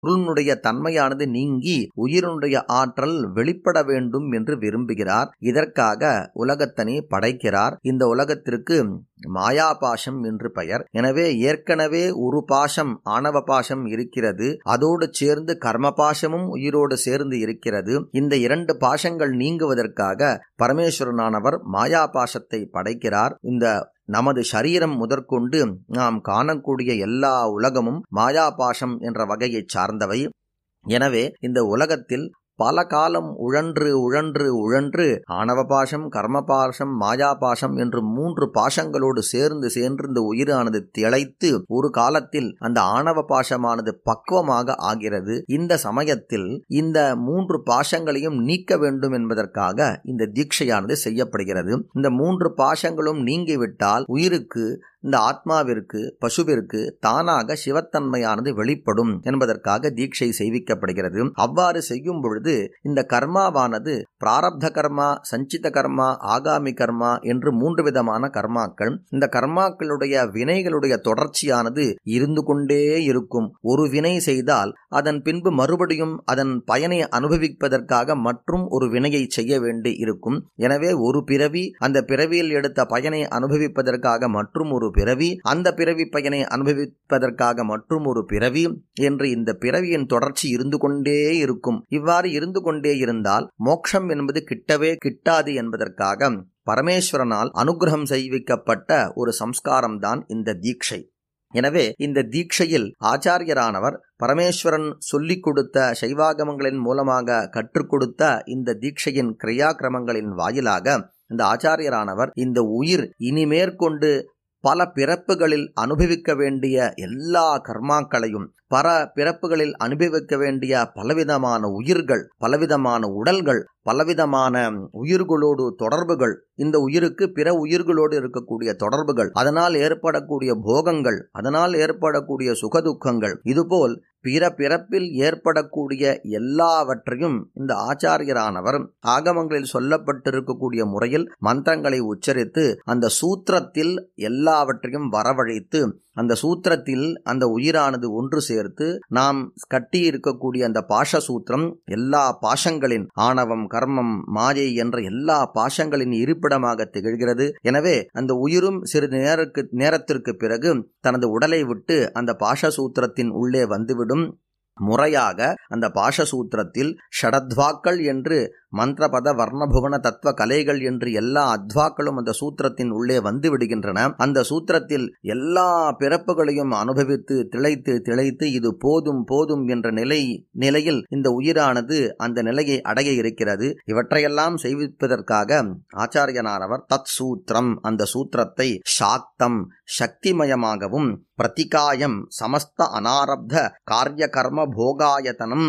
பொருளினுடைய தன்மையானது நீங்கி உயிரினுடைய ஆற்றல் வெளிப்பட வேண்டும் என்று விரும்புகிறார் இதற்காக உலகத்தனி படைக்கிறார் இந்த உலகத்திற்கு மாயாபாசம் என்று பெயர் எனவே ஏற்கனவே ஒரு பாசம் ஆணவ பாசம் இருக்கிறது அதோடு சேர்ந்து கர்ம பாசமும் உயிரோடு சேர்ந்து இருக்கிறது இந்த இரண்டு பாசங்கள் நீங்குவதற்காக பரமேஸ்வரனானவர் மாயா பாசத்தை படைக்கிறார் இந்த நமது சரீரம் முதற்கொண்டு நாம் காணக்கூடிய எல்லா உலகமும் மாயாபாசம் என்ற வகையைச் சார்ந்தவை எனவே இந்த உலகத்தில் பல காலம் உழன்று உழன்று உழன்று ஆணவ பாசம் கர்ம பாசம் மாயா பாசம் என்று மூன்று பாசங்களோடு சேர்ந்து சேர்ந்து இந்த உயிரானது திளைத்து ஒரு காலத்தில் அந்த ஆணவ பாசமானது பக்குவமாக ஆகிறது இந்த சமயத்தில் இந்த மூன்று பாசங்களையும் நீக்க வேண்டும் என்பதற்காக இந்த தீட்சையானது செய்யப்படுகிறது இந்த மூன்று பாசங்களும் நீங்கிவிட்டால் உயிருக்கு இந்த ஆத்மாவிற்கு பசுவிற்கு தானாக சிவத்தன்மையானது வெளிப்படும் என்பதற்காக தீட்சை செய்விக்கப்படுகிறது அவ்வாறு செய்யும் பொழுது இந்த கர்மாவானது பிராரப்த கர்மா சஞ்சித கர்மா ஆகாமி கர்மா என்று மூன்று விதமான கர்மாக்கள் இந்த கர்மாக்களுடைய வினைகளுடைய தொடர்ச்சியானது இருந்து கொண்டே இருக்கும் ஒரு வினை செய்தால் அதன் பின்பு மறுபடியும் அதன் பயனை அனுபவிப்பதற்காக மற்றும் ஒரு வினையை செய்ய வேண்டி இருக்கும் எனவே ஒரு பிறவி அந்த பிறவியில் எடுத்த பயனை அனுபவிப்பதற்காக மற்றும் ஒரு பிறவி அந்த பிறவி பயனை அனுபவிப்பதற்காக மற்றும் ஒரு பிறவி என்று இந்த பிறவியின் தொடர்ச்சி இருந்து கொண்டே இருக்கும் இவ்வாறு இருந்து கொண்டே இருந்தால் மோட்சம் என்பது கிட்டவே கிட்டாது என்பதற்காக பரமேஸ்வரனால் அனுகிரகம் செய்விக்கப்பட்ட ஒரு சம்ஸ்காரம்தான் இந்த தீட்சை எனவே இந்த தீட்சையில் ஆச்சாரியரானவர் பரமேஸ்வரன் சொல்லிக் கொடுத்த சைவாகமங்களின் மூலமாக கற்றுக் கொடுத்த இந்த தீட்சையின் கிரியாக்கிரமங்களின் வாயிலாக இந்த ஆச்சாரியரானவர் இந்த உயிர் இனிமேற்கொண்டு பல பிறப்புகளில் அனுபவிக்க வேண்டிய எல்லா கர்மாக்களையும் பல பிறப்புகளில் அனுபவிக்க வேண்டிய பலவிதமான உயிர்கள் பலவிதமான உடல்கள் பலவிதமான உயிர்களோடு தொடர்புகள் இந்த உயிருக்கு பிற உயிர்களோடு இருக்கக்கூடிய தொடர்புகள் அதனால் ஏற்படக்கூடிய போகங்கள் அதனால் ஏற்படக்கூடிய சுகதுக்கங்கள் இதுபோல் பிற பிறப்பில் ஏற்படக்கூடிய எல்லாவற்றையும் இந்த ஆச்சாரியரானவர் ஆகமங்களில் சொல்லப்பட்டிருக்கக்கூடிய முறையில் மந்திரங்களை உச்சரித்து அந்த சூத்திரத்தில் எல்லாவற்றையும் வரவழைத்து அந்த சூத்திரத்தில் அந்த உயிரானது ஒன்று சேர்த்து நாம் கட்டி இருக்கக்கூடிய அந்த பாஷ சூத்திரம் எல்லா பாஷங்களின் ஆணவம் கர்மம் மாயை என்ற எல்லா பாஷங்களின் இருப்பிடமாக திகழ்கிறது எனவே அந்த உயிரும் சிறிது நேருக்கு நேரத்திற்கு பிறகு தனது உடலை விட்டு அந்த பாஷ சூத்திரத்தின் உள்ளே வந்துவிடும் முறையாக அந்த பாஷசூத்திரத்தில் ஷடத்வாக்கள் என்று மந்திரபத வர்ணபுவன தத்துவ கலைகள் என்று எல்லா அத்வாக்களும் அந்த சூத்திரத்தின் உள்ளே வந்து விடுகின்றன அந்த சூத்திரத்தில் எல்லா பிறப்புகளையும் அனுபவித்து திளைத்து திளைத்து இது போதும் போதும் என்ற நிலை நிலையில் இந்த உயிரானது அந்த நிலையை அடைய இருக்கிறது இவற்றையெல்லாம் செய்விப்பதற்காக ஆச்சாரியனானவர் தத் சூத்திரம் அந்த சூத்திரத்தை சாக்தம் சக்திமயமாகவும் பிரதிகாயம் சமஸ்த அனாரப்த காரிய கர்ம போகாயத்தனம்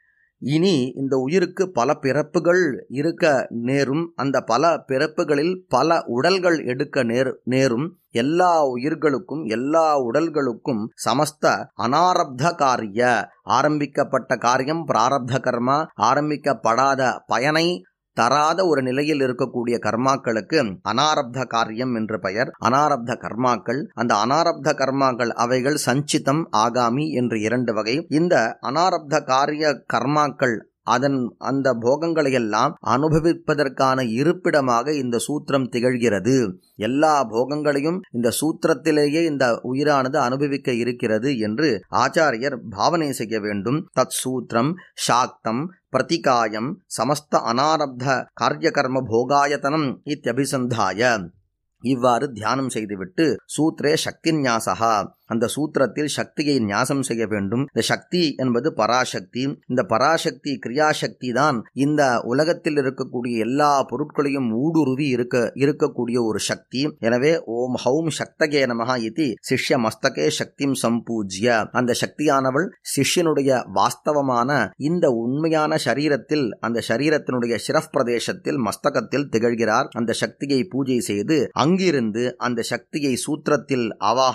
இனி இந்த உயிருக்கு பல பிறப்புகள் இருக்க நேரும் அந்த பல பிறப்புகளில் பல உடல்கள் எடுக்க நேர் நேரும் எல்லா உயிர்களுக்கும் எல்லா உடல்களுக்கும் சமஸ்த அனாரப்த காரிய ஆரம்பிக்கப்பட்ட காரியம் பிராரப்த கர்மா ஆரம்பிக்கப்படாத பயனை தராத ஒரு நிலையில் இருக்கக்கூடிய கர்மாக்களுக்கு அனாரப்த காரியம் என்று பெயர் அனாரப்த கர்மாக்கள் அந்த அனாரப்த கர்மாக்கள் அவைகள் சஞ்சிதம் ஆகாமி என்று இரண்டு வகை இந்த அனாரப்த காரிய கர்மாக்கள் அதன் அந்த போகங்களை எல்லாம் அனுபவிப்பதற்கான இருப்பிடமாக இந்த சூத்திரம் திகழ்கிறது எல்லா போகங்களையும் இந்த சூத்திரத்திலேயே இந்த உயிரானது அனுபவிக்க இருக்கிறது என்று ஆச்சாரியர் பாவனை செய்ய வேண்டும் தத் சூத்திரம் சாக்தம் பிரதிகாயம் சமஸ்த அனாரப்த காரியகர்ம போகாயத்தனம் இத்தியபிசந்தாய இவ்வாறு தியானம் செய்துவிட்டு சூத்ரே சக்தி ஞாசகா அந்த சூத்திரத்தில் சக்தியை ஞாசம் செய்ய வேண்டும் இந்த சக்தி என்பது பராசக்தி இந்த பராசக்தி கிரியாசக்தி தான் இந்த உலகத்தில் இருக்கக்கூடிய எல்லா பொருட்களையும் ஊடுருவி இருக்க இருக்கக்கூடிய ஒரு சக்தி எனவே ஓம் ஹௌம் சக்தகே நமகா இது சிஷ்ய மஸ்தகே சக்திம் சம்பூஜ்ய அந்த சக்தியானவள் சிஷ்யனுடைய வாஸ்தவமான இந்த உண்மையான சரீரத்தில் அந்த சரீரத்தினுடைய சிரப் பிரதேசத்தில் மஸ்தகத்தில் திகழ்கிறார் அந்த சக்தியை பூஜை செய்து அங்கிருந்து அந்த சக்தியை சூத்திரத்தில் ஆவாகனம்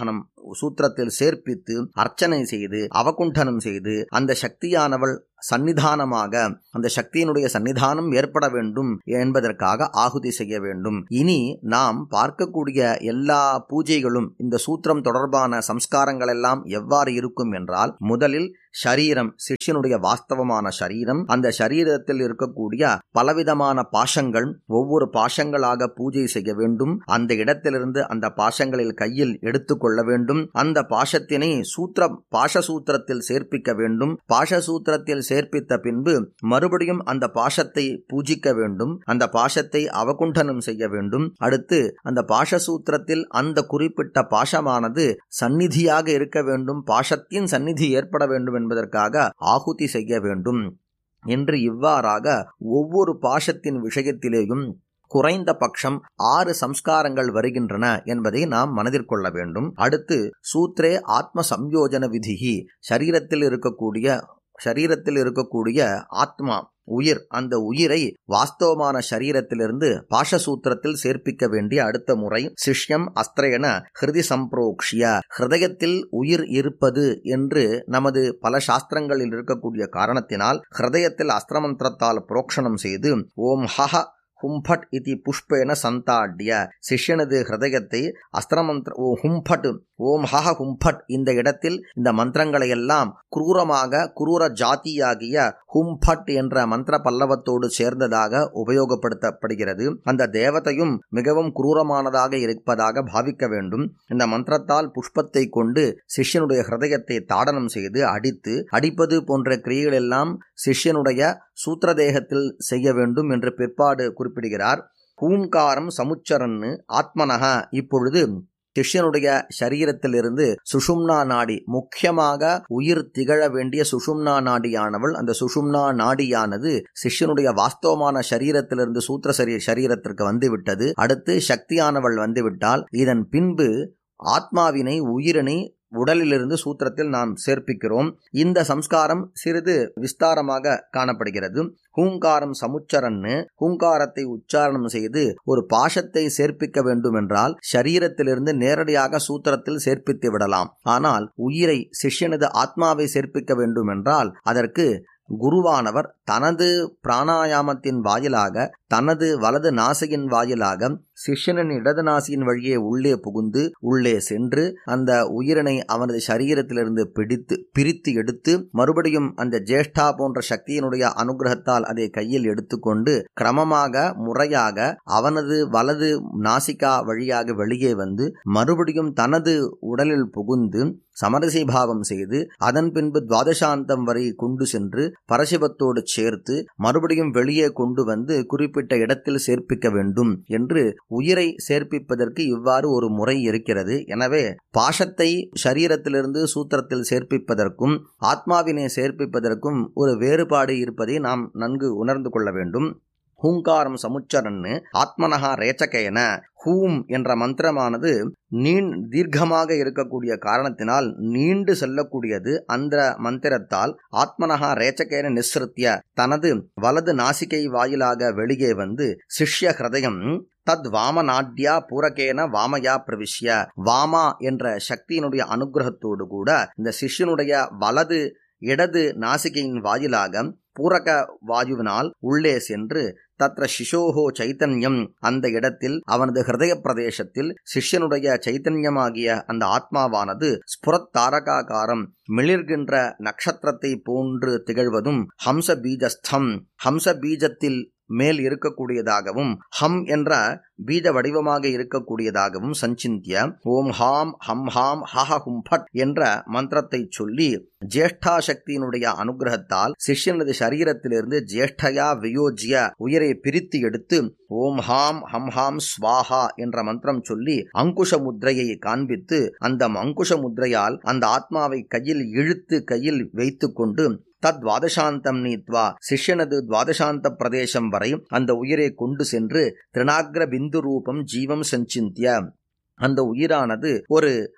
சூத்திரத்தில் சேர்ப்பித்து அர்ச்சனை செய்து அவகுண்டனம் செய்து அந்த சக்தியானவள் சன்னிதானமாக அந்த சக்தியினுடைய சன்னிதானம் ஏற்பட வேண்டும் என்பதற்காக ஆகுதி செய்ய வேண்டும் இனி நாம் பார்க்கக்கூடிய எல்லா பூஜைகளும் இந்த சூத்திரம் தொடர்பான சம்ஸ்காரங்கள் எல்லாம் எவ்வாறு இருக்கும் என்றால் முதலில் ஷரீரம் சிஷ்யனுடைய வாஸ்தவமான ஷரீரம் அந்த சரீரத்தில் இருக்கக்கூடிய பலவிதமான பாஷங்கள் ஒவ்வொரு பாஷங்களாக பூஜை செய்ய வேண்டும் அந்த இடத்திலிருந்து அந்த பாஷங்களில் கையில் எடுத்துக்கொள்ள வேண்டும் அந்த பாஷத்தினை சூத்திர பாஷ சூத்திரத்தில் சேர்ப்பிக்க வேண்டும் பாஷ சூத்திரத்தில் சேர்ப்பித்த பின்பு மறுபடியும் அந்த பாஷத்தை பூஜிக்க வேண்டும் அந்த பாஷத்தை அவகுண்டனம் செய்ய வேண்டும் அடுத்து அந்த பாஷ சூத்திரத்தில் அந்த குறிப்பிட்ட பாஷமானது சந்நிதியாக இருக்க வேண்டும் பாஷத்தின் சந்நிதி ஏற்பட வேண்டும் என்பதற்காக ஆகுதி செய்ய வேண்டும் என்று இவ்வாறாக ஒவ்வொரு பாஷத்தின் விஷயத்திலேயும் குறைந்த பட்சம் ஆறு சம்ஸ்காரங்கள் வருகின்றன என்பதை நாம் மனதில் கொள்ள வேண்டும் அடுத்து சூத்ரே ஆத்ம சம்யோஜன விதிகி சரீரத்தில் இருக்கக்கூடிய சரீரத்தில் இருக்கக்கூடிய ஆத்மா உயிர் அந்த உயிரை வாஸ்தவமான சரீரத்திலிருந்து பாஷசூத்திரத்தில் சேர்ப்பிக்க வேண்டிய அடுத்த முறை சிஷ்யம் அஸ்திரேன ஹிருதி சம்பிரோக்ஷிய ஹிருதயத்தில் உயிர் இருப்பது என்று நமது பல சாஸ்திரங்களில் இருக்கக்கூடிய காரணத்தினால் ஹிருதயத்தில் அஸ்திரமந்திரத்தால் புரோக்ஷணம் செய்து ஓம் ஹஹ ஹும்பட் இதி புஷ்பேன சந்தாட்ய சிஷ்யனது ஹிருதயத்தை அஸ்திரமந்திர ஓ ஹும்பட் ஓம் ஹஹ ஹும்பட் இந்த இடத்தில் இந்த மந்திரங்களை எல்லாம் குரூரமாக குரூர ஜாதியாகிய ஹும்பட் என்ற மந்திர பல்லவத்தோடு சேர்ந்ததாக உபயோகப்படுத்தப்படுகிறது அந்த தேவதையும் மிகவும் குரூரமானதாக இருப்பதாக பாவிக்க வேண்டும் இந்த மந்திரத்தால் புஷ்பத்தை கொண்டு சிஷ்யனுடைய ஹிருதயத்தை தாடனம் செய்து அடித்து அடிப்பது போன்ற கிரியைகள் எல்லாம் சிஷ்யனுடைய சூத்திரதேகத்தில் செய்ய வேண்டும் என்று பிற்பாடு குறிப்பிடுகிறார் ஹூங்காரம் சமுச்சரன்னு ஆத்மனக இப்பொழுது சிஷ்யனுடைய சரீரத்திலிருந்து சுஷும்னா நாடி முக்கியமாக உயிர் திகழ வேண்டிய சுஷும்னா நாடியானவள் அந்த சுஷும்னா நாடியானது சிஷ்யனுடைய வாஸ்தவமான சரீரத்திலிருந்து சூத்திர சரீ சரீரத்திற்கு வந்துவிட்டது அடுத்து சக்தியானவள் வந்துவிட்டால் இதன் பின்பு ஆத்மாவினை உயிரினை உடலிலிருந்து சூத்திரத்தில் நாம் சேர்ப்பிக்கிறோம் இந்த சம்ஸ்காரம் சிறிது விஸ்தாரமாக காணப்படுகிறது ஹூங்காரம் சமுச்சரன்னு ஹூங்காரத்தை உச்சாரணம் செய்து ஒரு பாஷத்தை சேர்ப்பிக்க வேண்டும் என்றால் சரீரத்திலிருந்து நேரடியாக சூத்திரத்தில் சேர்ப்பித்து விடலாம் ஆனால் உயிரை சிஷ்யனது ஆத்மாவை சேர்ப்பிக்க வேண்டும் என்றால் அதற்கு குருவானவர் தனது பிராணாயாமத்தின் வாயிலாக தனது வலது நாசியின் வாயிலாக சிஷ்யனின் இடது நாசியின் வழியே உள்ளே புகுந்து உள்ளே சென்று அந்த உயிரினை அவனது சரீரத்திலிருந்து பிடித்து பிரித்து எடுத்து மறுபடியும் அந்த ஜேஷ்டா போன்ற சக்தியினுடைய அனுகிரகத்தால் அதை கையில் எடுத்துக்கொண்டு கிரமமாக முறையாக அவனது வலது நாசிகா வழியாக வெளியே வந்து மறுபடியும் தனது உடலில் புகுந்து சமரசி பாவம் செய்து அதன் பின்பு துவாதசாந்தம் வரை கொண்டு சென்று பரசிவத்தோடு சேர்த்து மறுபடியும் வெளியே கொண்டு வந்து குறிப்பிட்ட இடத்தில் சேர்ப்பிக்க வேண்டும் என்று உயிரை சேர்ப்பிப்பதற்கு இவ்வாறு ஒரு முறை இருக்கிறது எனவே பாஷத்தை சரீரத்திலிருந்து சூத்திரத்தில் சேர்ப்பிப்பதற்கும் ஆத்மாவினை சேர்ப்பிப்பதற்கும் ஒரு வேறுபாடு இருப்பதை நாம் நன்கு உணர்ந்து கொள்ள வேண்டும் ஹூங்காரம் சமுச்சரன்னு ஆத்மனகா ரேச்சகேன ஹூம் என்ற மந்திரமானது நீண் தீர்க்கமாக இருக்கக்கூடிய காரணத்தினால் நீண்டு செல்லக்கூடியது அந்த மந்திரத்தால் ஆத்மனகா ரேச்சகேன நிஸ்ருத்திய தனது வலது நாசிகை வாயிலாக வெளியே வந்து சிஷ்ய ஹிருதயம் தத் வாமநாட்யா பூரகேன வாமயா பிரவிஷ்ய வாமா என்ற சக்தியினுடைய அனுகிரகத்தோடு கூட இந்த சிஷ்யனுடைய வலது இடது நாசிகையின் வாயிலாக பூரக வாயுவினால் உள்ளே சென்று தத்ர சிசோஹோ சைத்தன்யம் அந்த இடத்தில் அவனது ஹிருதய பிரதேசத்தில் சிஷ்யனுடைய சைத்தன்யமாகிய அந்த ஆத்மாவானது ஸ்புரத் தாரகாகாரம் மிளிர்கின்ற நட்சத்திரத்தை போன்று திகழ்வதும் ஹம்ச பீஜஸ்தம் ஹம்ச பீஜத்தில் மேல் இருக்கக்கூடியதாகவும் ஹம் என்ற பீஜ வடிவமாக இருக்கக்கூடியதாகவும் சஞ்சிந்திய ஓம் ஹாம் ஹம் ஹாம் ஹஹ ஹும் ஃபட் என்ற மந்திரத்தை சொல்லி ஜேஷ்டா சக்தியினுடைய அனுகிரகத்தால் சிஷ்யனது சரீரத்திலிருந்து ஜேஷ்டயா வியோஜிய உயிரை பிரித்து எடுத்து ஓம் ஹாம் ஹம் ஹாம் ஸ்வாஹா என்ற மந்திரம் சொல்லி அங்குஷ முத்ரையை காண்பித்து அந்த அங்குஷ முத்ரையால் அந்த ஆத்மாவை கையில் இழுத்து கையில் வைத்துக்கொண்டு தத் துவாதசாந்தம் நீத்வா சிஷ்யனது துவாதசாந்த பிரதேசம் வரை அந்த உயிரை கொண்டு சென்று திருநாக்ர பிந்து ரூபம் ஜீவம் சஞ்சிந்திய அந்த உயிரானது ஒரு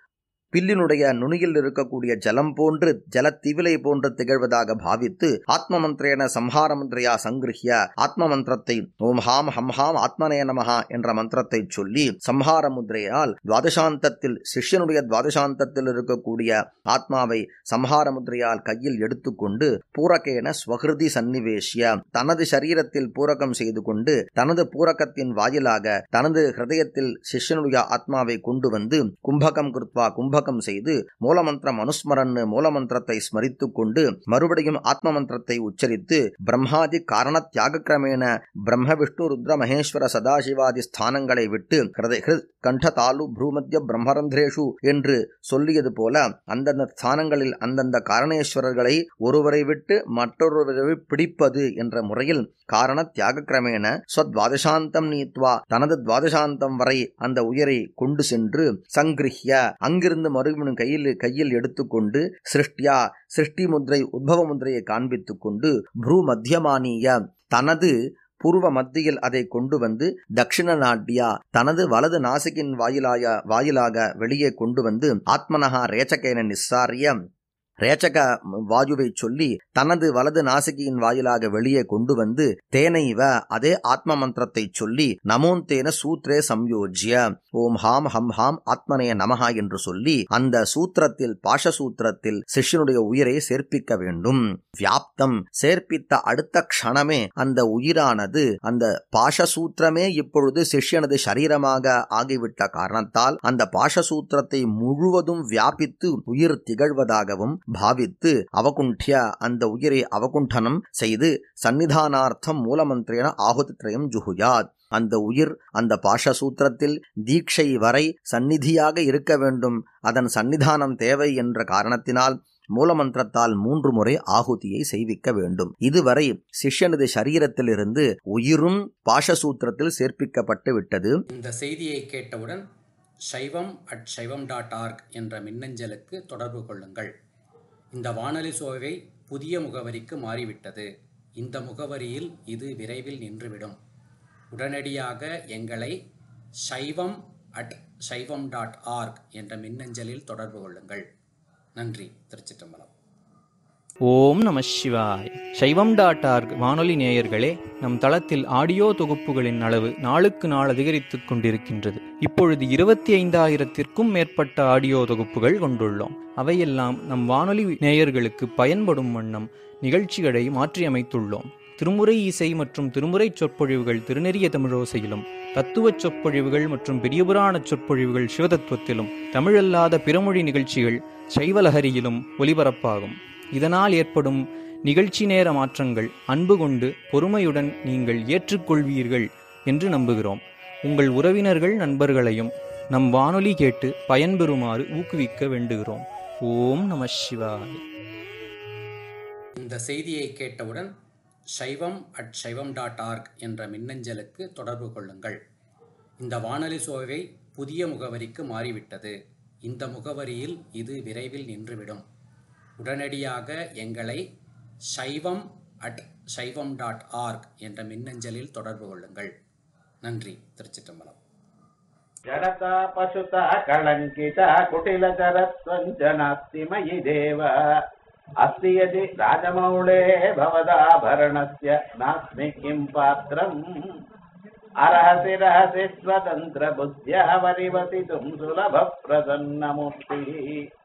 பில்லினுடைய நுனியில் இருக்கக்கூடிய ஜலம் போன்று ஜலத்திவிலை போன்று திகழ்வதாக பாவித்து ஆத்ம மந்திரேன சம்ஹார மந்திரையா சங்கிருஹிய ஆத்ம மந்திரத்தை ஓம் ஹாம் ஹம் ஹாம் ஆத்மனே நமஹா என்ற மந்திரத்தை சொல்லி சம்ஹார முத்திரையால் துவாதசாந்தத்தில் சிஷ்யனுடைய துவாதசாந்தத்தில் இருக்கக்கூடிய ஆத்மாவை சம்ஹார முத்திரையால் கையில் எடுத்துக்கொண்டு பூரகேன ஸ்வகிருதி சன்னிவேஷ்ய தனது சரீரத்தில் பூரகம் செய்து கொண்டு தனது பூரகத்தின் வாயிலாக தனது ஹிருதயத்தில் சிஷ்யனுடைய ஆத்மாவை கொண்டு வந்து கும்பகம் கிருத்வா கும்பகம் செய்து மூலமந்திரம் அனுஸ்மரன் மூலமந்திரத்தை ஸ்மரித்து கொண்டு மறுபடியும் ஆத்ம மந்திரத்தை உச்சரித்து பிரம்மாதி காரண தியாக கிரமேண பிரம்ம விஷ்ணு ருத்ர மகேஸ்வர சதாசிவாதி ஸ்தானங்களை விட்டு ஹிருதய ஹிருத் கண்ட தாலு பூமத்திய பிரம்மரந்திரேஷு என்று சொல்லியது போல அந்தந்த ஸ்தானங்களில் அந்தந்த காரணேஸ்வரர்களை ஒருவரை விட்டு மற்றொருவரை பிடிப்பது என்ற முறையில் காரண தியாக கிரமேண ஸ்வத்வாதசாந்தம் நீத்வா தனது துவாதசாந்தம் வரை அந்த உயரை கொண்டு சென்று சங்கிருஹ்ய அங்கிருந்து மறுபடியும் கையில் கையில் எடுத்துக்கொண்டு சிருஷ்டியா சிருஷ்டி முத்ரை உத்பவ முத்திரையை காண்பித்துக் கொண்டு ப்ரூ மத்தியமானிய தனது பூர்வ மத்தியில் அதை கொண்டு வந்து தட்சிண நாட்டியா தனது வலது நாசிக்கின் வாயிலாய வாயிலாக வெளியே கொண்டு வந்து ஆத்மனஹா ரேச்சகேன நிஸ்ஸாரிய ரேச்சக வாயுவை சொல்லி தனது வலது நாசிகியின் வாயிலாக வெளியே கொண்டு வந்து தேனைவ அதே ஆத்ம மந்திரத்தை சொல்லி நமோந்தேன சூத்ரே சம்யோஜ்ய ஓம் ஹாம் ஹம் ஹாம் ஆத்மனே நமஹா என்று சொல்லி அந்த சூத்திரத்தில் பாஷசூத்திரத்தில் சிஷ்யனுடைய உயிரை சேர்ப்பிக்க வேண்டும் வியாப்தம் சேர்ப்பித்த அடுத்த க்ஷணமே அந்த உயிரானது அந்த பாஷசூத்திரமே இப்பொழுது சிஷ்யனது சரீரமாக ஆகிவிட்ட காரணத்தால் அந்த பாஷசூத்திரத்தை முழுவதும் வியாபித்து உயிர் திகழ்வதாகவும் பாவித்து அவகுண்டிய அந்த உயிரை அவகுண்டனம் செய்து சன்னிதானார்த்தம் மூலமந்திரேன ஆகுதித்ரயம் ஜுகுயாத் அந்த உயிர் அந்த பாஷசூத்திரத்தில் தீட்சை வரை சந்நிதியாக இருக்க வேண்டும் அதன் சன்னிதானம் தேவை என்ற காரணத்தினால் மூலமந்திரத்தால் மூன்று முறை ஆகுதியை செய்விக்க வேண்டும் இதுவரை சிஷ்யனது சரீரத்திலிருந்து உயிரும் பாஷசூத்திரத்தில் சேர்ப்பிக்கப்பட்டு விட்டது இந்த செய்தியை கேட்டவுடன் சைவம் அட் சைவம் டாட் ஆர்க் என்ற மின்னஞ்சலுக்கு தொடர்பு கொள்ளுங்கள் இந்த வானொலி சோவை புதிய முகவரிக்கு மாறிவிட்டது இந்த முகவரியில் இது விரைவில் நின்றுவிடும் உடனடியாக எங்களை சைவம் அட் சைவம் டாட் ஆர்க் என்ற மின்னஞ்சலில் தொடர்பு கொள்ளுங்கள் நன்றி திருச்சிற்றம்பலம் ஓம் நம சிவாய் சைவம் டாட் ஆர்க் வானொலி நேயர்களே நம் தளத்தில் ஆடியோ தொகுப்புகளின் அளவு நாளுக்கு நாள் அதிகரித்துக் கொண்டிருக்கின்றது இப்பொழுது இருபத்தி ஐந்தாயிரத்திற்கும் மேற்பட்ட ஆடியோ தொகுப்புகள் கொண்டுள்ளோம் அவையெல்லாம் நம் வானொலி நேயர்களுக்கு பயன்படும் வண்ணம் நிகழ்ச்சிகளை மாற்றியமைத்துள்ளோம் திருமுறை இசை மற்றும் திருமுறை சொற்பொழிவுகள் திருநெறிய தமிழோசையிலும் தத்துவச் சொற்பொழிவுகள் மற்றும் பெரியபுராண சொற்பொழிவுகள் சிவதத்துவத்திலும் தமிழல்லாத பிறமொழி நிகழ்ச்சிகள் சைவலஹரியிலும் ஒலிபரப்பாகும் இதனால் ஏற்படும் நிகழ்ச்சி நேர மாற்றங்கள் அன்பு கொண்டு பொறுமையுடன் நீங்கள் ஏற்றுக்கொள்வீர்கள் என்று நம்புகிறோம் உங்கள் உறவினர்கள் நண்பர்களையும் நம் வானொலி கேட்டு பயன்பெறுமாறு ஊக்குவிக்க வேண்டுகிறோம் ஓம் நம சிவாய் இந்த செய்தியை கேட்டவுடன் சைவம் அட் சைவம் டாட் ஆர்க் என்ற மின்னஞ்சலுக்கு தொடர்பு கொள்ளுங்கள் இந்த வானொலி சோவை புதிய முகவரிக்கு மாறிவிட்டது இந்த முகவரியில் இது விரைவில் நின்றுவிடும் உடனடியாக எங்களை சைவம் அட் சைவம் டாட் ஆர்க் என்ற மின்னஞ்சலில் தொடர்பு கொள்ளுங்கள் நன்றி திருச்சிற்றம்பலம் जडता पशुता कलङ्किता कुटिलचरत्वञ्च नास्ति मयि देव अस्ति यदि राजमौळे भवदाभरणस्य नास्मि किं पात्रम् अर्हसि रहसि स्वतन्त्रबुद्ध्या वरिवसितुं सुलभप्रसन्नमूर्तिः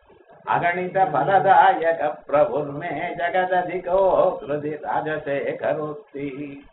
अगणितफलदायकप्रभुर्मे जगदधिको कृति राजशेखरोक्ति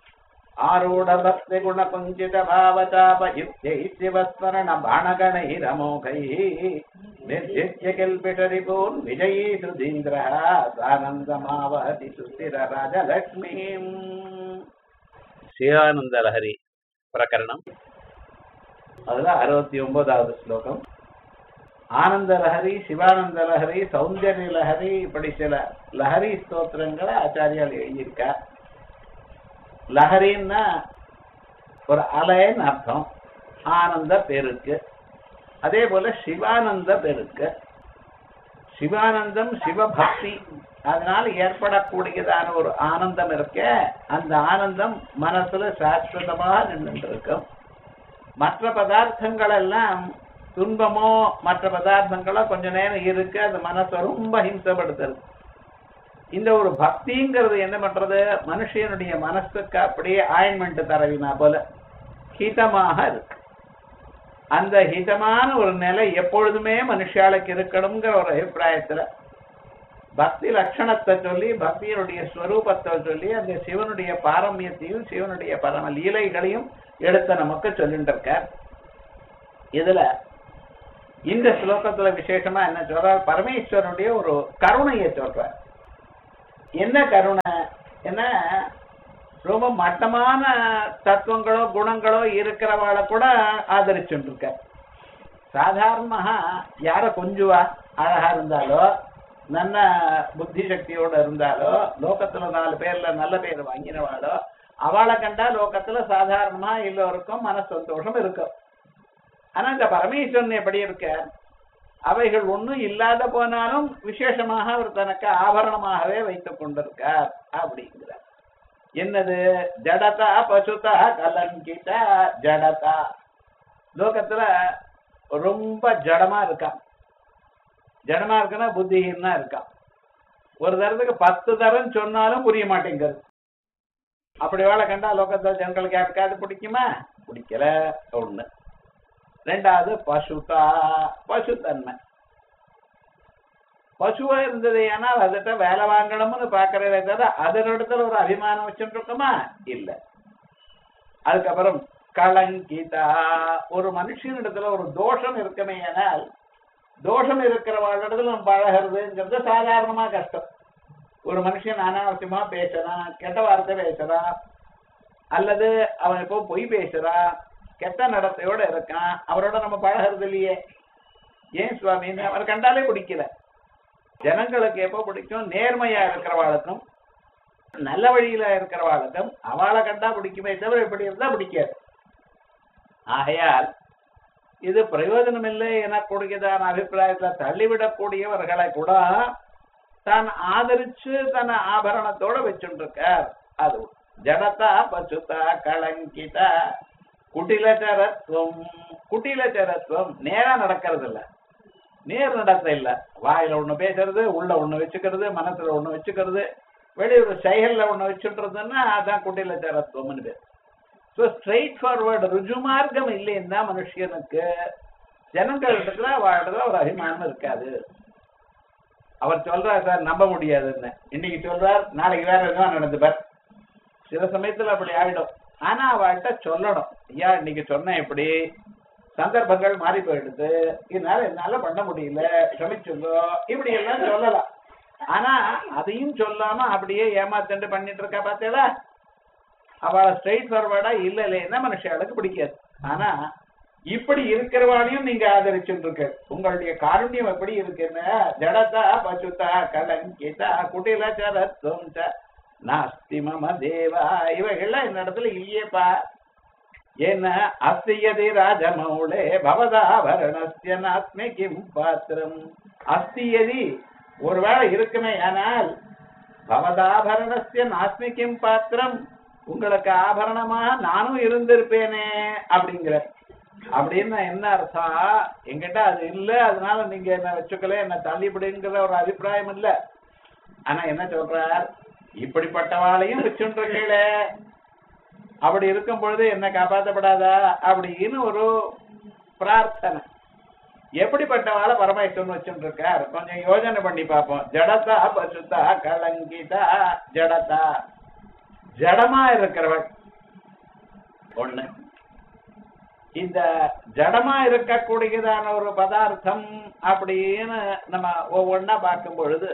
आरूढभक्तिगुणकुञ्चितभावचापयुक्तैः शिवस्मरणबाणगणैरमोघैः निर्जित्य किल्पिटरिपून् विजयी सुधीन्द्रः सानन्दमावहति सुस्थिरराजलक्ष्मीम् சிவானந்தலஹரி பிரகரணம் அதுல அறுபத்தி ஒன்பதாவது ஸ்லோகம் ஆனந்த லஹரி சிவானந்த லஹரி சௌந்தர்ய லஹரி இப்படி சில லஹரி ஸ்தோத்திரங்களை ஆச்சாரியால் எழுதியிருக்கார் லஹரின்னா ஒரு அலைன்னு அர்த்தம் ஆனந்த பெருக்கு அதே போல சிவானந்த பெருக்கு சிவானந்தம் சிவபக்தி அதனால ஏற்படக்கூடியதான ஒரு ஆனந்தம் இருக்க அந்த ஆனந்தம் மனசுல சாஸ்வதமாக நின்று இருக்கும் மற்ற பதார்த்தங்கள் எல்லாம் துன்பமோ மற்ற பதார்த்தங்களோ கொஞ்ச நேரம் இருக்கு அது மனசை ரொம்ப ஹிம்சப்படுத்துறது இந்த ஒரு பக்திங்கிறது என்ன பண்றது மனுஷனுடைய மனசுக்கு அப்படியே ஆயின்மெண்ட் தரவினா போல ஹிதமாக இருக்கு அந்த ஹிதமான ஒரு நிலை எப்பொழுதுமே மனுஷாளுக்கு இருக்கணுங்கிற ஒரு அபிப்பிராயத்துல பக்தி லட்சணத்தை சொல்லி பக்தியினுடைய ஸ்வரூபத்தை சொல்லி அந்த சிவனுடைய பாரமியத்தையும் சிவனுடைய பரம லீலைகளையும் எடுத்து நமக்கு சொல்லிட்டு இருக்கார் இதுல இந்த ஸ்லோகத்துல விசேஷமா என்ன சொல்றார் பரமேஸ்வரனுடைய ஒரு கருணையை சொல்றார் என்ன கருணை என்ன ரொம்ப மட்டமான தத்துவங்களோ குணங்களோ இருக்கிறவாளை கூட ஆதரிச்சுட்டு இருக்க சாதாரணமாக யார கொஞ்சுவா அழகா இருந்தாலோ நல்ல புத்தி சக்தியோட இருந்தாலோ லோகத்துல நாலு பேர்ல நல்ல பேர் வாங்கினவாளோ அவளை கண்டா லோகத்துல சாதாரணமா எல்லோருக்கும் மன சந்தோஷம் இருக்கும் ஆனா இந்த பரமேஸ்வரன் எப்படி இருக்க அவைகள் ஒண்ணும் இல்லாத போனாலும் விசேஷமாக அவர் தனக்கு ஆபரணமாகவே வைத்துக் கொண்டிருக்கார் அப்படிங்கிறார் என்னது ஜடதா பசுதா கலங்கிதா ஜடதா லோகத்துல ரொம்ப ஜடமா இருக்கான் ஜடமா இருக்குன்னா புத்திஹீனா இருக்கான் ஒரு தரத்துக்கு பத்து தரம் சொன்னாலும் புரிய மாட்டேங்கிறது அப்படி வேலை கண்டா லோகத்துல ஜனங்களுக்கு யாருக்காவது பிடிக்குமா பிடிக்கல ஒண்ணு ரெண்டாவது பசுதா பசுத்தன்மை பசுவா இருந்தது ஏனால் அதுகிட்ட வேலை வாங்கணும்னு பாக்குறதே தவிர அதனிடத்துல ஒரு அபிமானம் வச்சுட்டு இருக்கோமா இல்ல அதுக்கப்புறம் களங்கிதா ஒரு மனுஷனிடத்துல ஒரு தோஷம் இருக்குமே ஆனால் தோஷம் இருக்கிறவளிடத்துல நம்ம பழகிறதுங்கிறது சாதாரணமா கஷ்டம் ஒரு மனுஷன் அனாவசியமா பேசுறான் கெட்ட வார்த்தை பேசுறான் அல்லது அவன் இப்போ பொய் பேசுறான் கெட்ட நடத்தையோட இருக்கான் அவரோட நம்ம பழகிறது இல்லையே ஏன் சுவாமின்னு அவர் கண்டாலே பிடிக்கல ஜனங்களுக்கு எப்போ பிடிக்கும் நேர்மையா இருக்கிறவாளுக்கும் நல்ல வழியில இருக்கிறவாளுக்கும் அவளை கண்டா பிடிக்குமே தவிர இப்படி இருந்தா பிடிக்காது ஆகையால் இது பிரயோஜனம் இல்லை என கூடியதான அபிப்பிராயத்துல தள்ளிவிடக்கூடியவர்களை கூட தான் ஆதரிச்சு தன் ஆபரணத்தோட வச்சுட்டு இருக்கார் அது ஜடதா பசுதா களங்கிதா குட்டிலச்சரத்துவம் குட்டிலச்சரத்துவம் நேரா நடக்கிறது இல்ல நேர் நடத்த இல்ல வாயில ஒண்ணு பேசுறது உள்ள ஒண்ணு வச்சுக்கிறது மனசுல ஒண்ணு வச்சுக்கிறது வெளியூர் செயல்ல ஒண்ணு வச்சுட்டுறதுன்னா அதான் குட்டிலச்சரத்துவம்னு பேர் ஸோ ஸ்ட்ரைட் ஃபார்வர்டு ருஜு மார்க்கம் இல்லைன்னா மனுஷனுக்கு ஜனங்களிடத்துல வாழ்றதுல ஒரு அபிமானம் இருக்காது அவர் சொல்றார் சார் நம்ப முடியாதுன்னு இன்னைக்கு சொல்றார் நாளைக்கு வேற எதுவும் நடந்துப்பார் சில சமயத்துல அப்படி ஆயிடும் ஆனா அவள்கிட்ட சொல்லணும் ஐயா இன்னைக்கு சொன்ன எப்படி சந்தர்ப்பங்கள் மாறி போயிடுது இதனால என்னால பண்ண முடியல க்ஷமிச்சுங்கோ இப்படி எல்லாம் சொல்லலாம் ஆனா அதையும் சொல்லாம அப்படியே ஏமாத்தண்டு பண்ணிட்டு இருக்கா பார்த்தேடா அவளை ஸ்ட்ரைட் ஃபார்வர்டா இல்ல இல்லைன்னா மனுஷாளுக்கு பிடிக்காது ஆனா இப்படி இருக்கிறவாளையும் நீங்க ஆதரிச்சுட்டு இருக்க உங்களுடைய காருண்யம் எப்படி இருக்குன்னு ஜடதா பசுதா கலங்கிதா குட்டில சரத்துவம் ச நாஸ்தி மம தேவா இவைகள்லாம் இந்த இடத்துல இல்லையேப்பா என்ன அஸ்தியதி ராஜமௌளே பவதாபரணஸ்ய நாஸ்மி கிம் பாத்திரம் அஸ்தியதி ஒருவேளை இருக்குமே ஆனால் பவதாபரணஸ்ய நாஸ்மி கிம் பாத்திரம் உங்களுக்கு ஆபரணமா நானும் இருந்திருப்பேனே அப்படிங்கிற அப்படின்னு என்ன அர்த்தம் என்கிட்ட அது இல்ல அதனால நீங்க என்ன வச்சுக்கல என்ன தள்ளிவிடுங்கிற ஒரு அபிப்பிராயம் இல்ல ஆனா என்ன சொல்றார் இப்படிப்பட்டவாளையும் வச்சுருக்கீங்களே அப்படி இருக்கும் பொழுது என்ன காப்பாற்றப்படாதா அப்படின்னு ஒரு பிரார்த்தனை எப்படிப்பட்டவாளை பரமேஸ்வரன் வச்சுட்டு இருக்கார் கொஞ்சம் யோசனை பண்ணி பார்ப்போம் ஜடதா பசுதா கலங்கிதா ஜடதா ஜடமா இருக்கிறவள் ஒண்ணு இந்த ஜடமா இருக்கக்கூடியதான ஒரு பதார்த்தம் அப்படின்னு நம்ம ஒவ்வொன்னா பார்க்கும் பொழுது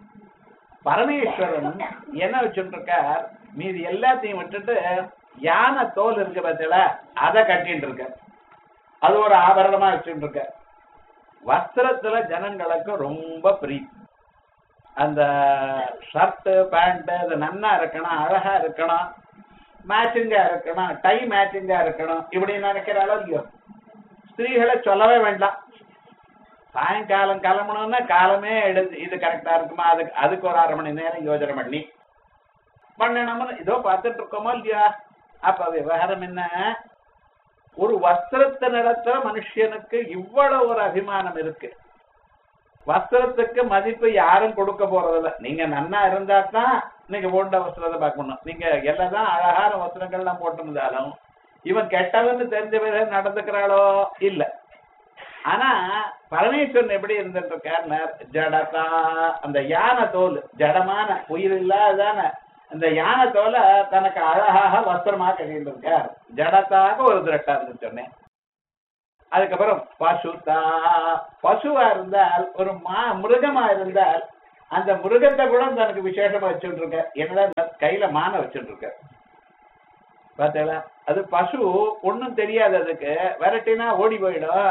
பரமேஸ்வரன் என்ன வச்சுட்டு இருக்கார் மீதி எல்லாத்தையும் விட்டுட்டு யானை தோல் இருக்கு பார்த்தல அதை கட்டிட்டு இருக்க அது ஒரு ஆபரணமா வச்சுட்டு இருக்க வஸ்திரத்துல ஜனங்களுக்கு ரொம்ப பிரீத்தி அந்த ஷர்ட் பேண்ட் அது நன்னா இருக்கணும் அழகா இருக்கணும் மேட்சிங்கா இருக்கணும் டை மேட்சிங்கா இருக்கணும் இப்படி நினைக்கிறாளோ இல்லையோ ஸ்திரீகளை சொல்லவே வேண்டாம் சாயங்காலம் கிளம்பணும்னா காலமே எடுத்து இது கரெக்டா இருக்குமா அதுக்கு அதுக்கு ஒரு அரை மணி நேரம் யோசனை பண்ணி பண்ணணும்னு இதோ பார்த்துட்டு இருக்கோமோ இல்லையா அப்ப விவகாரம் என்ன ஒரு வஸ்திரத்தினிடத்துல மனுஷனுக்கு இவ்வளவு ஒரு அபிமானம் இருக்கு வஸ்திரத்துக்கு மதிப்பு யாரும் கொடுக்க போறதில்ல நீங்க நன்னா இருந்தா தான் நீங்க போட்ட வஸ்திரத்தை பார்க்கணும் நீங்க எல்லாம் அழகான வஸ்திரங்கள்லாம் போட்டிருந்தாலும் இவன் கெட்டவன்னு தெரிஞ்ச பிறகு நடந்துக்கிறாளோ இல்ல ஆனா பரமேஸ்வரன் எப்படி இருந்துட்டு இருக்காருன்னா ஜடதா அந்த யானை தோல் ஜடமான உயிர் இல்லாதான அந்த யானை தோலை தனக்கு அழகாக வஸ்திரமா கட்டிட்டு இருக்கார் ஜடத்தாக ஒரு திருட்டார்னு சொன்னேன் அதுக்கப்புறம் பசுதா பசுவா இருந்தால் ஒரு மா மிருகமா இருந்தால் அந்த மிருகத்தை கூட தனக்கு விசேஷமா வச்சுட்டு இருக்க என்னடா கையில மான வச்சுட்டு இருக்க பார்த்தீங்களா அது பசு ஒண்ணும் தெரியாது அதுக்கு விரட்டினா ஓடி போயிடும்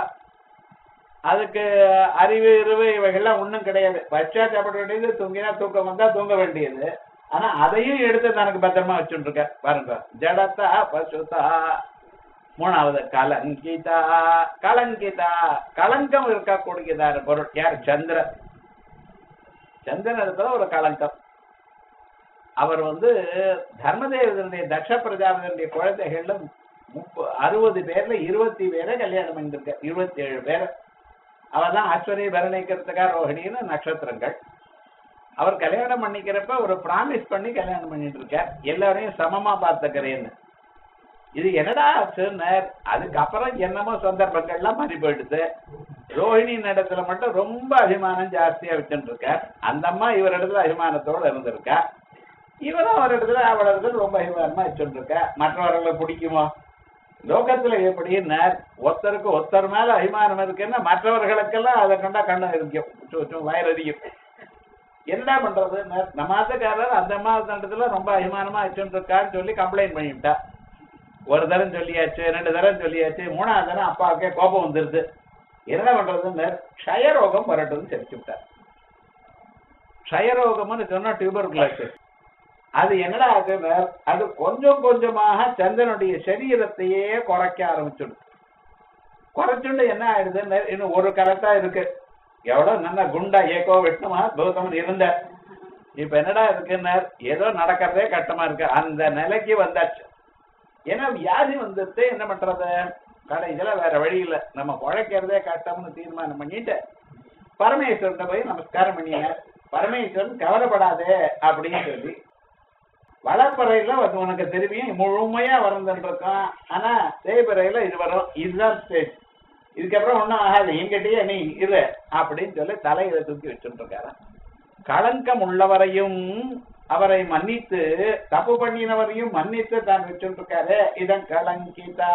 அதுக்கு அறிவு இருவு இவைகள்லாம் ஒண்ணும் கிடையாது பச்சா சாப்பிட வேண்டியது தூங்கினா தூக்கம் வந்தா தூங்க வேண்டியது ஆனா அதையும் எடுத்து தனக்கு பத்திரமா வச்சுட்டு இருக்க பாருங்க ஜடத்தா பசுதா மூணாவது கலங்கிதா கலங்கிதா கலங்கம் இருக்கக்கூடியதான பொருள் யார் சந்திரன் சந்திரன் இடத்துல ஒரு கலங்கம் அவர் வந்து தர்மதேவதனுடைய தக்ஷ பிரஜாபதியுடைய குழந்தைகள்ல முப்ப அறுபது பேர்ல இருபத்தி பேரை கல்யாணம் பண்ணிருக்க இருபத்தி ஏழு பேர் அவர் தான் அஸ்வரி பரணிக்கிறதுக்கா ரோஹிணின்னு நட்சத்திரங்கள் அவர் கல்யாணம் பண்ணிக்கிறப்ப ஒரு பிராமிஸ் பண்ணி கல்யாணம் பண்ணிட்டு இருக்கார் எல்லாரையும் சமமா பார்த்துக்கிறேன்னு இது என்னடா ஆச்சுன்னார் அதுக்கப்புறம் என்னமோ சந்தர்ப்பங்கள்லாம் மாறி போயிடுது ரோஹிணி இடத்துல மட்டும் ரொம்ப அபிமானம் ஜாஸ்தியா வச்சுட்டு இருக்கார் அந்த அம்மா இவர் இடத்துல அபிமானத்தோட இருந்திருக்கா இவரும் அவர் இடத்துல அவள் இடத்துல ரொம்ப அபிமானமா வச்சுட்டு இருக்கா மற்றவர்களை பிடிக்குமோ லோகத்துல எப்படின்னார் ஒருத்தருக்கு ஒருத்தர் மேல அபிமானம் இருக்குன்னா மற்றவர்களுக்கெல்லாம் அதை கண்டா கண்ணம் இருக்கும் சு- சு- வயிறறியும் என்ன பண்றது நம்ம மாத்தக்காரர் அந்த மாதத்துல ரொம்ப அபிமானமா வச்சுட்டு இருக்கான்னு சொல்லி கம்ப்ளைண்ட் பண்ணிவிட்டா ஒரு தரம் சொல்லியாச்சு ரெண்டு தரம் சொல்லியாச்சு மூணாவது தரம் அப்பாவுக்கே கோபம் வந்துருது என்ன பண்றதுன்னு க்ஷயரோகம் வரட்டும்னு தெரிச்சு விட்டார் க்ஷயரோகம்னு சொன்னா டியூபர் அது என்னடா ஆகுதுன்னு அது கொஞ்சம் கொஞ்சமாக சந்திரனுடைய சரீரத்தையே குறைக்க ஆரம்பிச்சுடுது குறைச்சுண்டு என்ன ஆயிடுதுன்னு இன்னும் ஒரு கரெக்டா இருக்கு எவ்வளவு நல்லா குண்டா ஏக்கோ வெட்டுமா கௌதமன் இருந்த இப்ப என்னடா இருக்குன்னு ஏதோ நடக்கிறதே கட்டமா இருக்கு அந்த நிலைக்கு வந்தாச்சு ஏன்னா வியாதி வந்துட்டு என்ன பண்றது கடைசியில வேற வழி இல்ல நம்ம குழைக்கிறதே கட்டம்னு தீர்மானம் பண்ணிட்டு பரமேஸ்வரன் போய் நமஸ்காரம் பண்ணினார் பரமேஸ்வரன் கவலைப்படாதே அப்படின்னு சொல்லி வளர்ப்பறையில வந்து உனக்கு திரும்பியும் முழுமையா வரந்துருக்கான் ஆனா தேய்பிறையில இது வரும் இதுதான் ஸ்டேஜ் இதுக்கப்புறம் ஒண்ணும் ஆகாது என்கிட்டயே நீ இரு அப்படின்னு சொல்லி தலையில தூக்கி வச்சுட்டு இருக்காரு களங்கம் உள்ளவரையும் அவரை மன்னித்து தப்பு பண்ணினவரையும் மன்னித்து தான் வச்சுட்டு இருக்காரு இதன் கலங்கிதா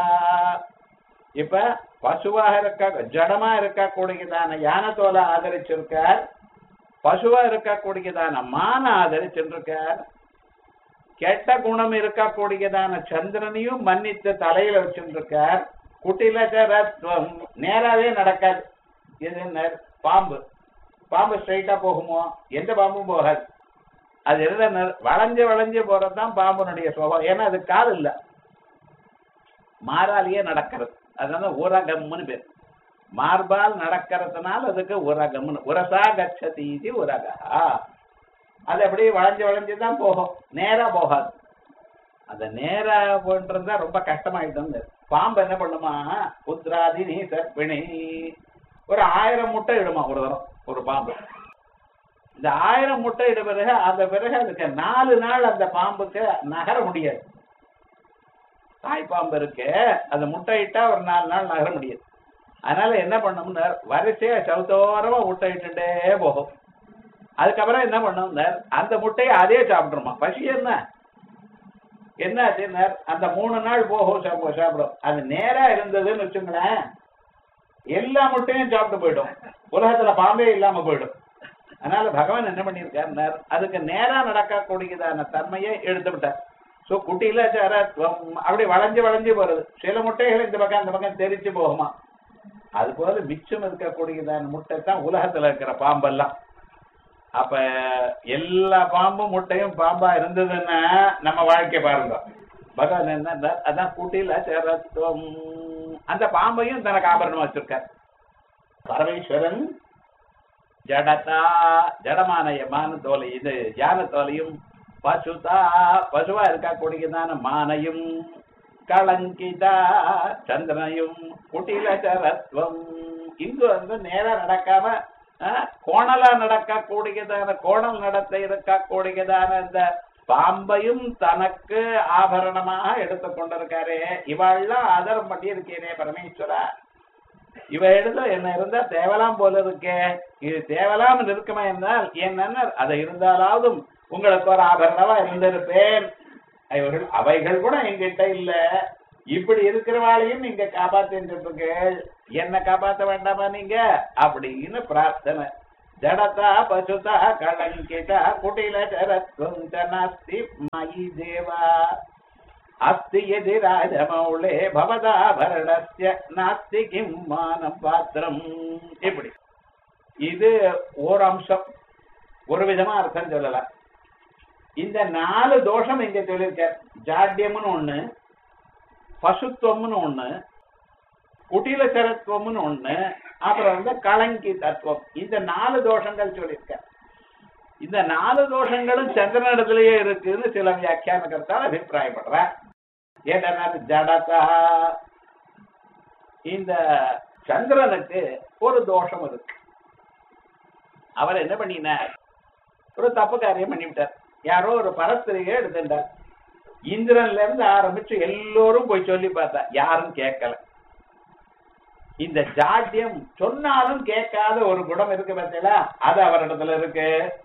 இப்ப பசுவாக இருக்க ஜடமா இருக்கக்கூடியதான யானை தோலை ஆதரிச்சிருக்கார் பசுவா இருக்கக்கூடியதான மான ஆதரிச்சிருக்கார் கெட்ட குணம் இருக்கக்கூடியதான சந்திரனையும் மன்னித்து தலையில வச்சுருக்கார் குட்டிலச்சரத்துவம் நேராவே நடக்காது இது நெ- பாம்பு பாம்பு ஸ்ட்ரைட்டா போகுமோ எந்த பாம்பும் போகாது அது என்ன வளைஞ்சு வளைஞ்சு போறதுதான் பாம்புனுடைய சுபாவம் ஏன்னா அது கால் இல்ல மாறாலேயே நடக்கிறது அதனால உரகம்னு பேர் மார்பால் நடக்கிறதுனால அதுக்கு உரகம்னு உரசா கச்சதி இது உரகா அது அப்படியே வளைஞ்சு வளைஞ்சு தான் போகும் நேரா போகாது அந்த நேரா போன்றதா ரொம்ப கஷ்டமாயிட்டு பாம்பு என்ன பண்ணுமா புத்ராதி நீ சர்ப்பிணி ஒரு ஆயிரம் முட்டை இடுமா ஒரு தரம் ஒரு பாம்பு இந்த ஆயிரம் முட்டை இட பிறகு அந்த பிறகு அதுக்கு நாலு நாள் அந்த பாம்புக்கு நகர முடியாது தாய் பாம்பு இருக்கு அந்த முட்டை இட்டா ஒரு நாலு நாள் நகர முடியாது அதனால என்ன பண்ணோம்னா வரிசையா சவுத்தோரமா முட்டை இட்டுட்டே போகும் அதுக்கப்புறம் என்ன பண்ணோம்னா அந்த முட்டையை அதே சாப்பிட்டுருமா பசி என்ன என்ன ஆச்சுன்னா அந்த மூணு நாள் போகும் சாப்பிடும் சாப்பிடும் அது நேரா இருந்ததுன்னு வச்சுங்களேன் எல்லா முட்டையும் சாப்பிட்டு போயிடும் உலகத்துல பாம்பே இல்லாம போயிடும் அதனால பகவான் என்ன பண்ணியிருக்காருன்னார் அதுக்கு நேரா நடக்கக்கூடியதான தன்மையை எடுத்து விட்டார் சோ குட்டியில சரத்வம் அப்படி வளைஞ்சு வளைஞ்சு போறது சில முட்டைகள் இந்த பக்கம் அந்த பக்கம் தெரிச்சு போகுமா அது போல மிச்சம் இருக்கக்கூடியதான முட்டை தான் உலகத்துல இருக்கிற பாம்பெல்லாம் அப்ப எல்லா பாம்பும் முட்டையும் பாம்பா இருந்ததுன்னா நம்ம வாழ்க்கை பாருங்க பகவான் என்ன அதான் கூட்டில சரத்துவம் அந்த பாம்பையும் தனக்கு ஆபரணமா வச்சிருக்கார் பரமேஸ்வரன் ஜடதா ஜடமான மான தோலை இது யான தோலையும் பசுதா பசுவா இருக்கக்கூடியதான மானையும் களங்கிதா சந்திரனையும் குட்டிலச்சரத்வம் இங்கு வந்து நேரா நடக்காம அஹ், கோணலா நடக்க கூடியதான கோணல் நடத்த இருக்க கூடியதான இந்த பாம்பையும் தனக்கு ஆபரணமாக எடுத்துக் கொண்டிருக்காரே இவாள்லாம் ஆதரம் பண்ணி இருக்கேனே பரமேஸ்வரா இவ எடுத்த என்ன இருந்தா தேவலாம் போல இருக்கே இது தேவலாம் இருக்குமா என்றால் என்னன்னா அதை இருந்தாலாவதும் உங்களுக்கு ஒரு ஆபரணமா இருந்திருப்பேன் இவர்கள் அவைகள் கூட எங்கிட்ட இல்ல இப்படி இருக்கிறவாளையும் நீங்க காப்பாத்திருக்கீர்கள் என்ன காப்பாத்த வேண்டாமா நீங்க அப்படின்னு பிரார்த்தனை ஜடதா பசுதா கலங்கிதா குட்டில சரத்வம் ச நாஸ்தி மயி தேவா அஸ்தி எதி ராஜமௌளே பவதாபரணஸ்ய நாஸ்தி கிம் மானம் பாத்திரம் இப்படி இது ஒரு அம்சம் ஒரு விதமா அர்த்தம் சொல்லலாம் இந்த நாலு தோஷம் இங்க சொல்லியிருக்க ஜாட்யம்னு ஒண்ணு பசுத்துவம்னு ஒண்ணு குட்டிலச்சரத்துவம்னு ஒண்ணு அப்புறம் வந்து களங்கி தத்துவம் இந்த நாலு தோஷங்கள் சொல்லியிருக்க இந்த நாலு தோஷங்களும் சந்திரனிடத்திலேயே இருக்குன்னு சில வியாக்கியானகர்த்தால் அபிப்பிராயப்படுற ஏன்னா ஜடதா இந்த சந்திரனுக்கு ஒரு தோஷம் இருக்கு அவர் என்ன பண்ணினார் ஒரு தப்பு காரியம் பண்ணிவிட்டார் யாரோ ஒரு பரஸ்திரியை எடுத்துட்டார் இந்திரன்ல இருந்து ஆரம்பிச்சு எல்லோரும் போய் சொல்லி பார்த்தா யாரும் கேட்கல இந்த ஜாட்யம் சொன்னாலும் கேட்காத ஒரு குணம் இருக்கு பார்த்தீங்களா அது அவரிடத்துல இருக்கு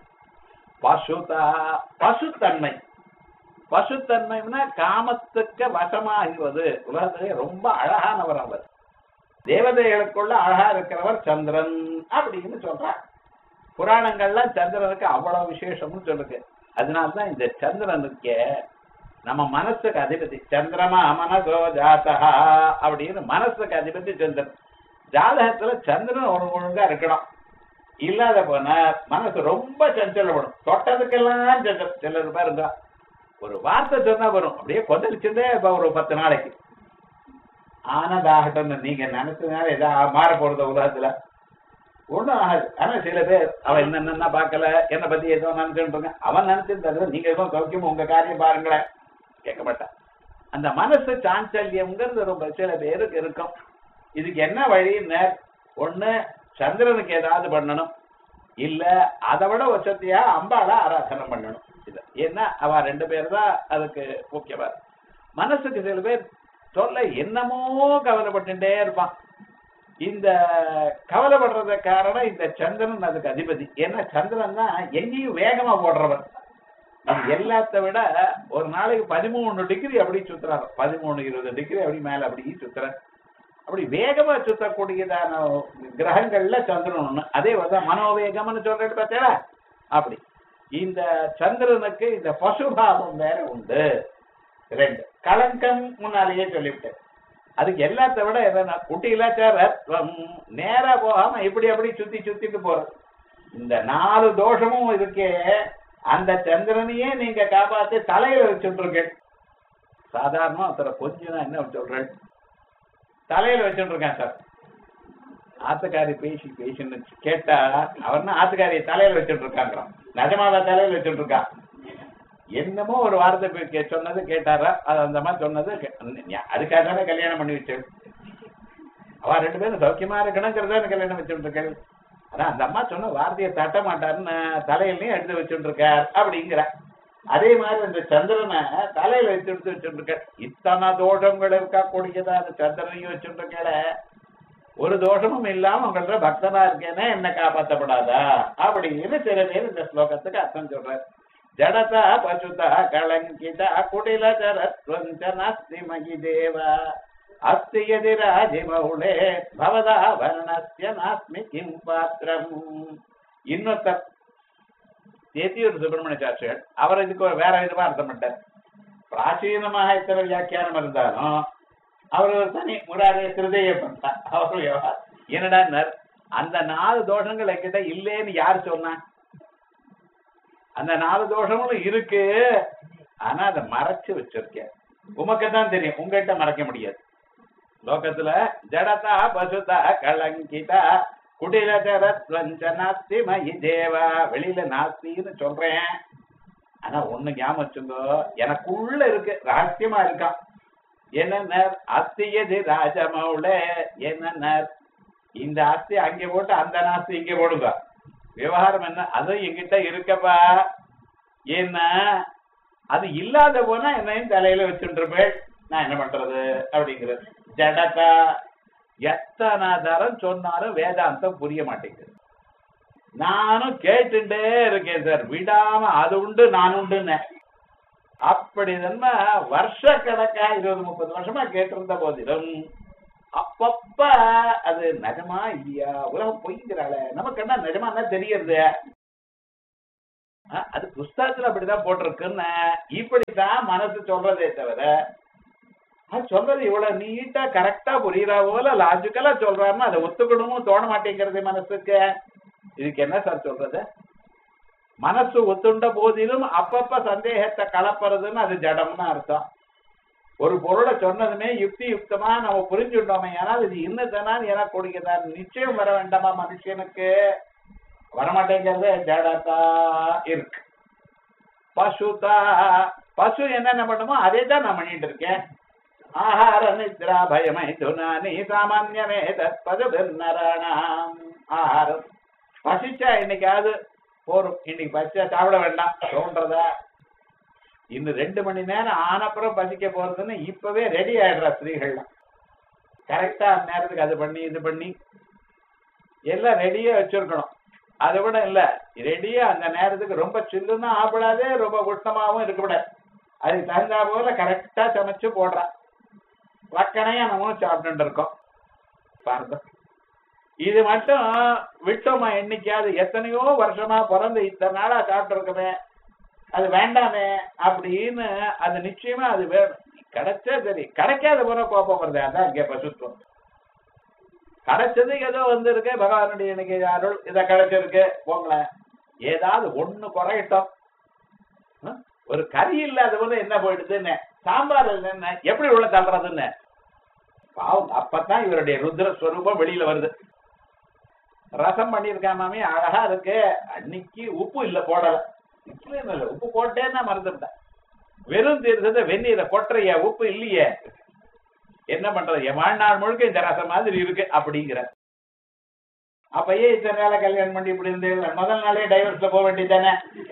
பசுதா பசுத்தன்மை பசுத்தன்மைன்னா காமத்துக்கு வசமாகிறது உலகத்திலே ரொம்ப அழகானவர் அவர் தேவதைகளுக்குள்ள அழகா இருக்கிறவர் சந்திரன் அப்படின்னு சொல்றார் புராணங்கள்ல சந்திரனுக்கு அவ்வளவு விசேஷம்னு சொல்லுது அதனால்தான் இந்த சந்திரனுக்கு நம்ம மனசுக்கு அதிபதி சந்திரமா மனசோ ஜாதகா அப்படின்னு மனசுக்கு அதிபதி சந்திரன் ஜாதகத்துல சந்திரன் ஒரு ஒழுங்கா இருக்கணும் இல்லாத போன மனசு ரொம்ப சஞ்சலப்படும் தொட்டதுக்கெல்லாம் சஞ்சலம் சிலர் பாருங்க ஒரு வார்த்தை சொன்னா வரும் அப்படியே கொந்தளிச்சுட்டே இப்ப ஒரு பத்து நாளைக்கு ஆனதாகட்டும் நீங்க நினைச்சதுனால ஏதாவது மாற போறது உலகத்துல ஒண்ணும் ஆகாது ஆனா சில பேர் அவன் என்னென்ன பார்க்கல என்னை பத்தி ஏதோ நினைச்சுட்டு இருக்கான் அவன் நினைச்சிருந்தது நீங்க எதுவும் சௌக்கியம் உங்க காரியம் பாருங்களேன் கேட்க மாட்டான் அந்த மனசு சாஞ்சல்யம்ங்கிறது ரொம்ப சில பேருக்கு இருக்கும் இதுக்கு என்ன வழின்னு ஒண்ணு சந்திரனுக்கு ஏதாவது பண்ணணும் இல்ல அதை விட வசதியா அம்பாள ஆராதனை பண்ணணும் இது ஏன்னா அவ ரெண்டு பேர் தான் அதுக்கு முக்கியமா மனசுக்கு சில பேர் சொல்ல என்னமோ கவலைப்பட்டுட்டே இருப்பான் இந்த கவலைப்படுறது காரணம் இந்த சந்திரன் அதுக்கு அதிபதி ஏன்னா சந்திரன் தான் எங்கேயும் வேகமா போடுறவர் இது எல்லாத்த விட ஒரு நாளைக்கு பதிமூணு டிகிரி அப்படி சுத்துறாரு பதிமூணு இருபது டிகிரி அப்படி மேல அப்படி சுத்துறாரு அப்படி வேகமா சுத்தக்கூடியதான கிரகங்கள்ல சந்திரன் ஒண்ணு அதே வந்து மனோவேகம்னு சொல்றது பார்த்தா அப்படி இந்த சந்திரனுக்கு இந்த பசுபாவம் வேற உண்டு ரெண்டு களங்கம் முன்னாலேயே சொல்லிவிட்டேன் அதுக்கு எல்லாத்த விட என்னன்னா குட்டியிலாச்சாரம் நேரா போகாம இப்படி அப்படி சுத்தி சுத்திட்டு போறது இந்த நாலு தோஷமும் இருக்கே அந்த சந்திரனையே நீங்க காப்பாத்தி தலையில வச்சுட்டு சாதாரணமா ஒருத்தர கொஞ்சம் என்ன சொல்றேன் தலையில வச்சுட்டு இருக்கேன் சார் ஆத்துக்காரி பேசி பேசின்னு கேட்டா அவர்னா ஆத்துக்காரியை தலையில வச்சுட்டு இருக்காங்கிறான் நிஜமாவா தலையில வச்சுட்டு இருக்கான் என்னமோ ஒரு வார்த்தை போய் கே- சொன்னது கேட்டாரா அது அந்த மாதிரி சொன்னது கே- ஞா- அதுக்காக தானே கல்யாணம் பண்ணி வச்சேன் அவ ரெண்டு பேரும் சௌக்கியமா இருக்கணுங்கிறத கல்யாணம் வச்சுட்டு இருக்கேன் ஆனா அந்த அம்மா சொன்ன வார்த்தையை தட்ட மாட்டாருன்னு தலையிலையும் எடுத்து வச்சுட்டு இருக்கார் அப்படிங்கிற அதே மாதிரி இந்த சந்திரனை தலையில வச்சு எடுத்து வச்சுட்டு இருக்க இத்தனை தோஷங்கள் இருக்கா கூடியதா அந்த சந்திரனையும் வச்சுட்டு இருக்கல ஒரு தோஷமும் இல்லாம உங்கள்ட்ட பக்தனா இருக்கேனே என்ன காப்பாத்தப்படாதா அப்படின்னு சில பேர் இந்த ஸ்லோகத்துக்கு அர்த்தம் சொல்றாரு ஜடதா பசுதா கலங்கிதா குடில ஜரத்வஞ்ச நாஸ்தி மகி தேவா அஸ்தி யதி ராஜிமௌளே பவதா வர்ணஸ்ய நாஸ்மி கிம் பாத்திரம் இன்னொருத்தர் தேத்தியூர் சுப்பிரமணிய சாட்சிகள் அவர் இதுக்கு ஒரு வேற விதமா அர்த்தம் பண்ணிட்டார் பிராச்சீனமாக இத்தனை வியாக்கியானம் இருந்தாலும் அவர் ஒரு தனி முராரே திருதைய பண்ணார் அவர் விவகாரம். என்னடான்னார் அந்த நாலு தோஷங்கள் என்கிட்ட இல்லேன்னு யார் சொன்னா அந்த நாலு தோஷங்களும் இருக்கு ஆனா அதை மறைச்சு வச்சிருக்கேன் உமக்கு தான் தெரியும் உங்ககிட்ட மறைக்க முடியாது லோகத்துல ஜடதா பசுதா கலங்கிதா குடில ஜரத்வஞ்ச நாஸ்தி மயி தேவா வெளியில நாஸ்தின்னு சொல்றேன் ஆனா ஒண்ணு ஞாபகம் வச்சுங்கோ எனக்குள்ள இருக்கு ரகசியமா இருக்கான் என்னன்னார் அஸ்தி எது ராஜமௌளே என்னன்னார் இந்த ஆஸ்தி அங்கே போட்டு அந்த நாஸ்தி இங்கே போடுங்க விவகாரம் என்ன அதுவும் என்கிட்ட இருக்கப்பா ஏன்னா அது இல்லாத போனா என்னையும் தலையில வச்சுருப்பேன் நான் என்ன பண்றது அப்படிங்கிறது ஜடதா எத்தனை தரம் சொன்னாலும் வேதாந்தம் புரிய மாட்டேங்குது நானும் கேட்டுட்டே இருக்கேன் சார் விடாம அது உண்டு நான் உண்டுன்னு அப்படி நம்ம வருஷ கணக்கா இருபது முப்பது வருஷமா கேட்டிருந்த போதிலும் அப்பப்ப அது நிஜமா இல்லையா உலகம் பொய்ங்கிறாள நமக்கு என்ன நிஜமா என்ன தெரியறது அஹ், அது புஸ்தகத்துல அப்படிதான் போட்டிருக்குன்னு இப்படித்தான் மனசு சொல்றதே தவிர அது சொல்றது இவ்வளவு நீட்டா கரெக்டா புரியுறா போல லாஜிக்கலா சொல்றாருன்னா அதை ஒத்துக்கணுமோ தோண மாட்டேங்கிறது மனசுக்கு இதுக்கு என்ன சார் சொல்றது மனசு ஒத்துண்ட போதிலும் அப்பப்ப சந்தேகத்தை கலப்புறதுன்னு அது ஜடம்னு அர்த்தம் ஒரு பொருளை சொன்னதுமே யுக்தி யுக்தமா நம்ம புரிஞ்சுட்டோமே ஆனால் இது இன்னதானு எனக்கு கொடுக்கிறார் நிச்சயம் வர வேண்டாமா மனுஷனுக்கு வரமாட்டேங்கிறது ஜடதா இருக்கு பசுதா பசு என்னென்ன பண்ணுமோ அதே தான் நான் பண்ணிட்டு இருக்கேன் ஆஹார நித்ரா பயமை துனானி சாமான்யமே தற்பது நராணாம் ஆஹாரம் பசிச்சா இன்னைக்காவது போரும் இன்னைக்கு பசிச்சா சாப்பிட வேண்டாம் தோன்றதா இன்னும் ரெண்டு மணி நேரம் ஆனப்புறம் பசிக்க போறதுன்னு இப்பவே ரெடி ஆயிடுறா ஸ்திரீகள்லாம் கரெக்டா அந்த நேரத்துக்கு அது பண்ணி இது பண்ணி எல்லாம் ரெடியா வச்சிருக்கணும் அதை விட இல்ல ரெடியா அந்த நேரத்துக்கு ரொம்ப சில்லுன்னு ஆப்பிடாதே ரொம்ப உஷ்ணமாவும் இருக்கக்கூடாது அதுக்கு தகுந்தா போல கரெக்டா சமைச்சு போடுறா வக்கனையா நம்ம சாப்பிட்டு இருக்கோம் பாருங்க இது மட்டும் விட்டோமா என்னைக்காவது எத்தனையோ வருஷமா பிறந்து இத்தனை நாளா சாப்பிட்டு இருக்கமே அது வேண்டாமே அப்படின்னு அது நிச்சயமா அது வேணும் கிடைச்சா சரி கிடைக்காத போற கோபம் வருது அதான் இங்க பசுத்துவம் கிடைச்சது ஏதோ வந்திருக்கு பகவானுடைய இன்னைக்கு அருள் இதை கிடைச்சிருக்கு போங்களேன் ஏதாவது ஒண்ணு குறையட்டும் ஹம்? ஒரு கறி இல்லாத போது என்ன போயிடுதுன்னு சாம்பார் என்ன எப்படி உள்ள தள்ளுறதுன்னு பாவம் அப்பதான் இவருடைய ருத்ர ஸ்வரூபம் வெளியில வருது ரசம் பண்ணியிருக்கான் மாமி அழகா இருக்கு அன்னைக்கு உப்பு இல்ல போடல நிச்சயம் இல்ல உப்பு போட்டேன்னா மறந்துட்டேன் வெறும் தீர்த்தத்தை வெந்நீரை கொட்டுறையா உப்பு இல்லையே என்ன பண்றது என் வாழ்நாள் முழுக்க இந்த ரசம் மாதிரி இருக்கு அப்படிங்கிற அப்ப ஏன் இத்தனை நாள கல்யாணம் பண்ணி இப்படி இருந்து முதல் நாளே டைவர்ஸ்ல போக வேண்டியதானே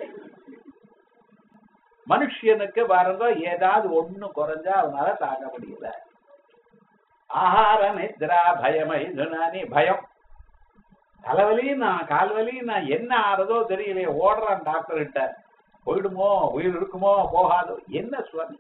மனுஷனுக்கு பாருங்க ஏதாவது ஒண்ணு குறைஞ்சா அவனால தாங்க முடியல ஆஹார நித்ரா பயமை துனானி பயம் தலைவலி நான் கால்வலி நான் என்ன ஆறதோ தெரியலையே ஓடுறான் டாக்டர் கிட்ட போயிடுமோ உயிர் இருக்குமோ போகாதோ என்ன சுவாமி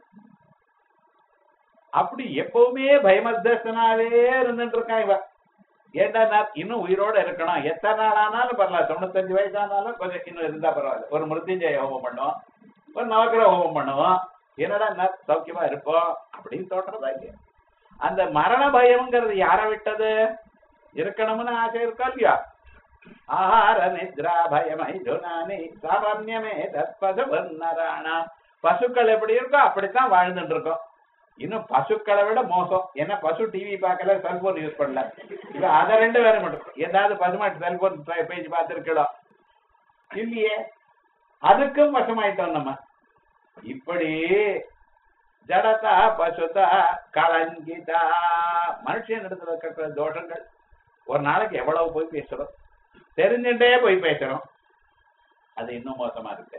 அப்படி எப்பவுமே பயமத்தனாவே இருந்துட்டு இருக்கான் இவன் ஏண்டா நான் இன்னும் உயிரோட இருக்கணும் எத்தனை நாள் ஆனாலும் பரவாயில்ல தொண்ணூத்தஞ்சு வயசு ஆனாலும் கொஞ்சம் இன்னும் இருந்தா பரவாயில்ல ஒரு மிருத்யுஞ்சய ஹோமம் பண்ணுவோம் ஒரு நவக்கிர ஹோமம் பண்ணுவோம் என்னடா நான் சௌக்கியமா இருப்போம் அப்படின்னு தோற்றதா இல்லையா அந்த மரண பயம்ங்கிறது யாரை விட்டது இருக்கணும்னு ஆசை இருக்கா இல்லையா ஆஹார நித்ரா பயமை துனானி சாமான்யமே தற்பது வர்ணராணா பசுக்கள் எப்படி இருக்கோ அப்படித்தான் வாழ்ந்துட்டு இருக்கோம் இன்னும் பசுக்களை விட மோசம் ஏன்னா பசு டிவி பார்க்கல செல்போன் யூஸ் பண்ணல இப்ப அதை ரெண்டு வேற மட்டும் ஏதாவது பசுமாட்டு செல்போன் பேஜ் பார்த்துருக்கலாம் இல்லையே அதுக்கும் வசமாயிட்டோம் நம்ம இப்படி ஜடதா பசுதா கலங்கிதா மனுஷன் இடத்துல இருக்கிற தோஷங்கள் ஒரு நாளைக்கு எவ்வளவு போய் பேசுறோம் தெரிஞ்சுட்டே போய் பேசுறோம் அது இன்னும் மோசமா இருக்கு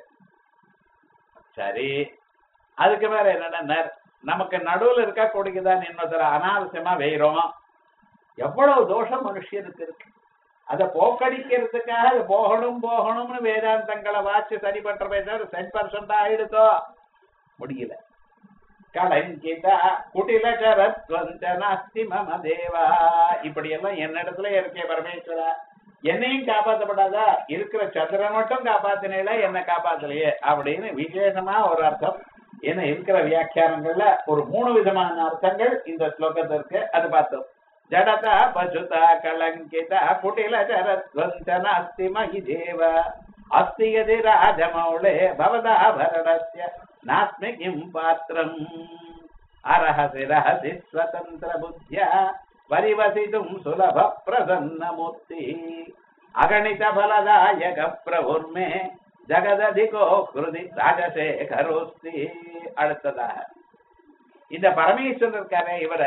சரி அதுக்கு மேல என்னன்னா நமக்கு நடுவுல இருக்கா கொடுக்குதான் இன்னொருத்தர அனாவசியமா வெயிறோம் எவ்வளவு தோஷம் மனுஷனுக்கு இருக்கு அதை போக்கடிக்கிறதுக்காக அது போகணும் போகணும்னு வேதாந்தங்களை வாச்சு சரி பண்றமே தவிர சென் பர்சன்டா ஆயிடுதோ முடியல கலங்கிதா குட்டில கரத்வந்தனாஸ்தி மம தேவா இப்படி எல்லாம் என்னிடத்துல இருக்கே பரமேஸ்வரா என்னையும் காப்பாத்தப்படாதா இருக்கிற சந்திரனை மட்டும் காப்பாத்தினேல என்ன காப்பாத்தலையே அப்படின்னு விசேஷமா ஒரு அர்த்தம் என்ன இருக்கிற வியாக்கியானங்கள்ல ஒரு மூணு விதமான அர்த்தங்கள் இந்த ஸ்லோகத்திற்கு அது பார்த்தோம் ஜடதா பசுதா கலங்கிதா குட்டில சரத்வந்தன அஸ்தி மகி தேவ அஸ்தி யதி ராஜமௌளே பவதா பரணஸ்ய நாஸ்மி கிம் பாத்திரம் அரஹசி ரஹசி ஸ்வதந்திர புத்தியா பரிவசிதும் சுலப பிரசன்ன மூர்த்தி அகணித பலதாயக பிரபுர்மே ஜகததிகோ கிருதி ராஜசேகரோஸ்தி அடுத்ததாக இந்த பரமேஸ்வரன் இருக்காரே இவரை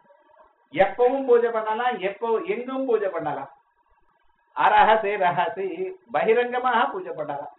எப்பவும் பூஜை பண்ணலாம் எப்போ எங்கும் பூஜை பண்ணலாம் அரஹசி ரஹசி பகிரங்கமாக பூஜை பண்ணலாம்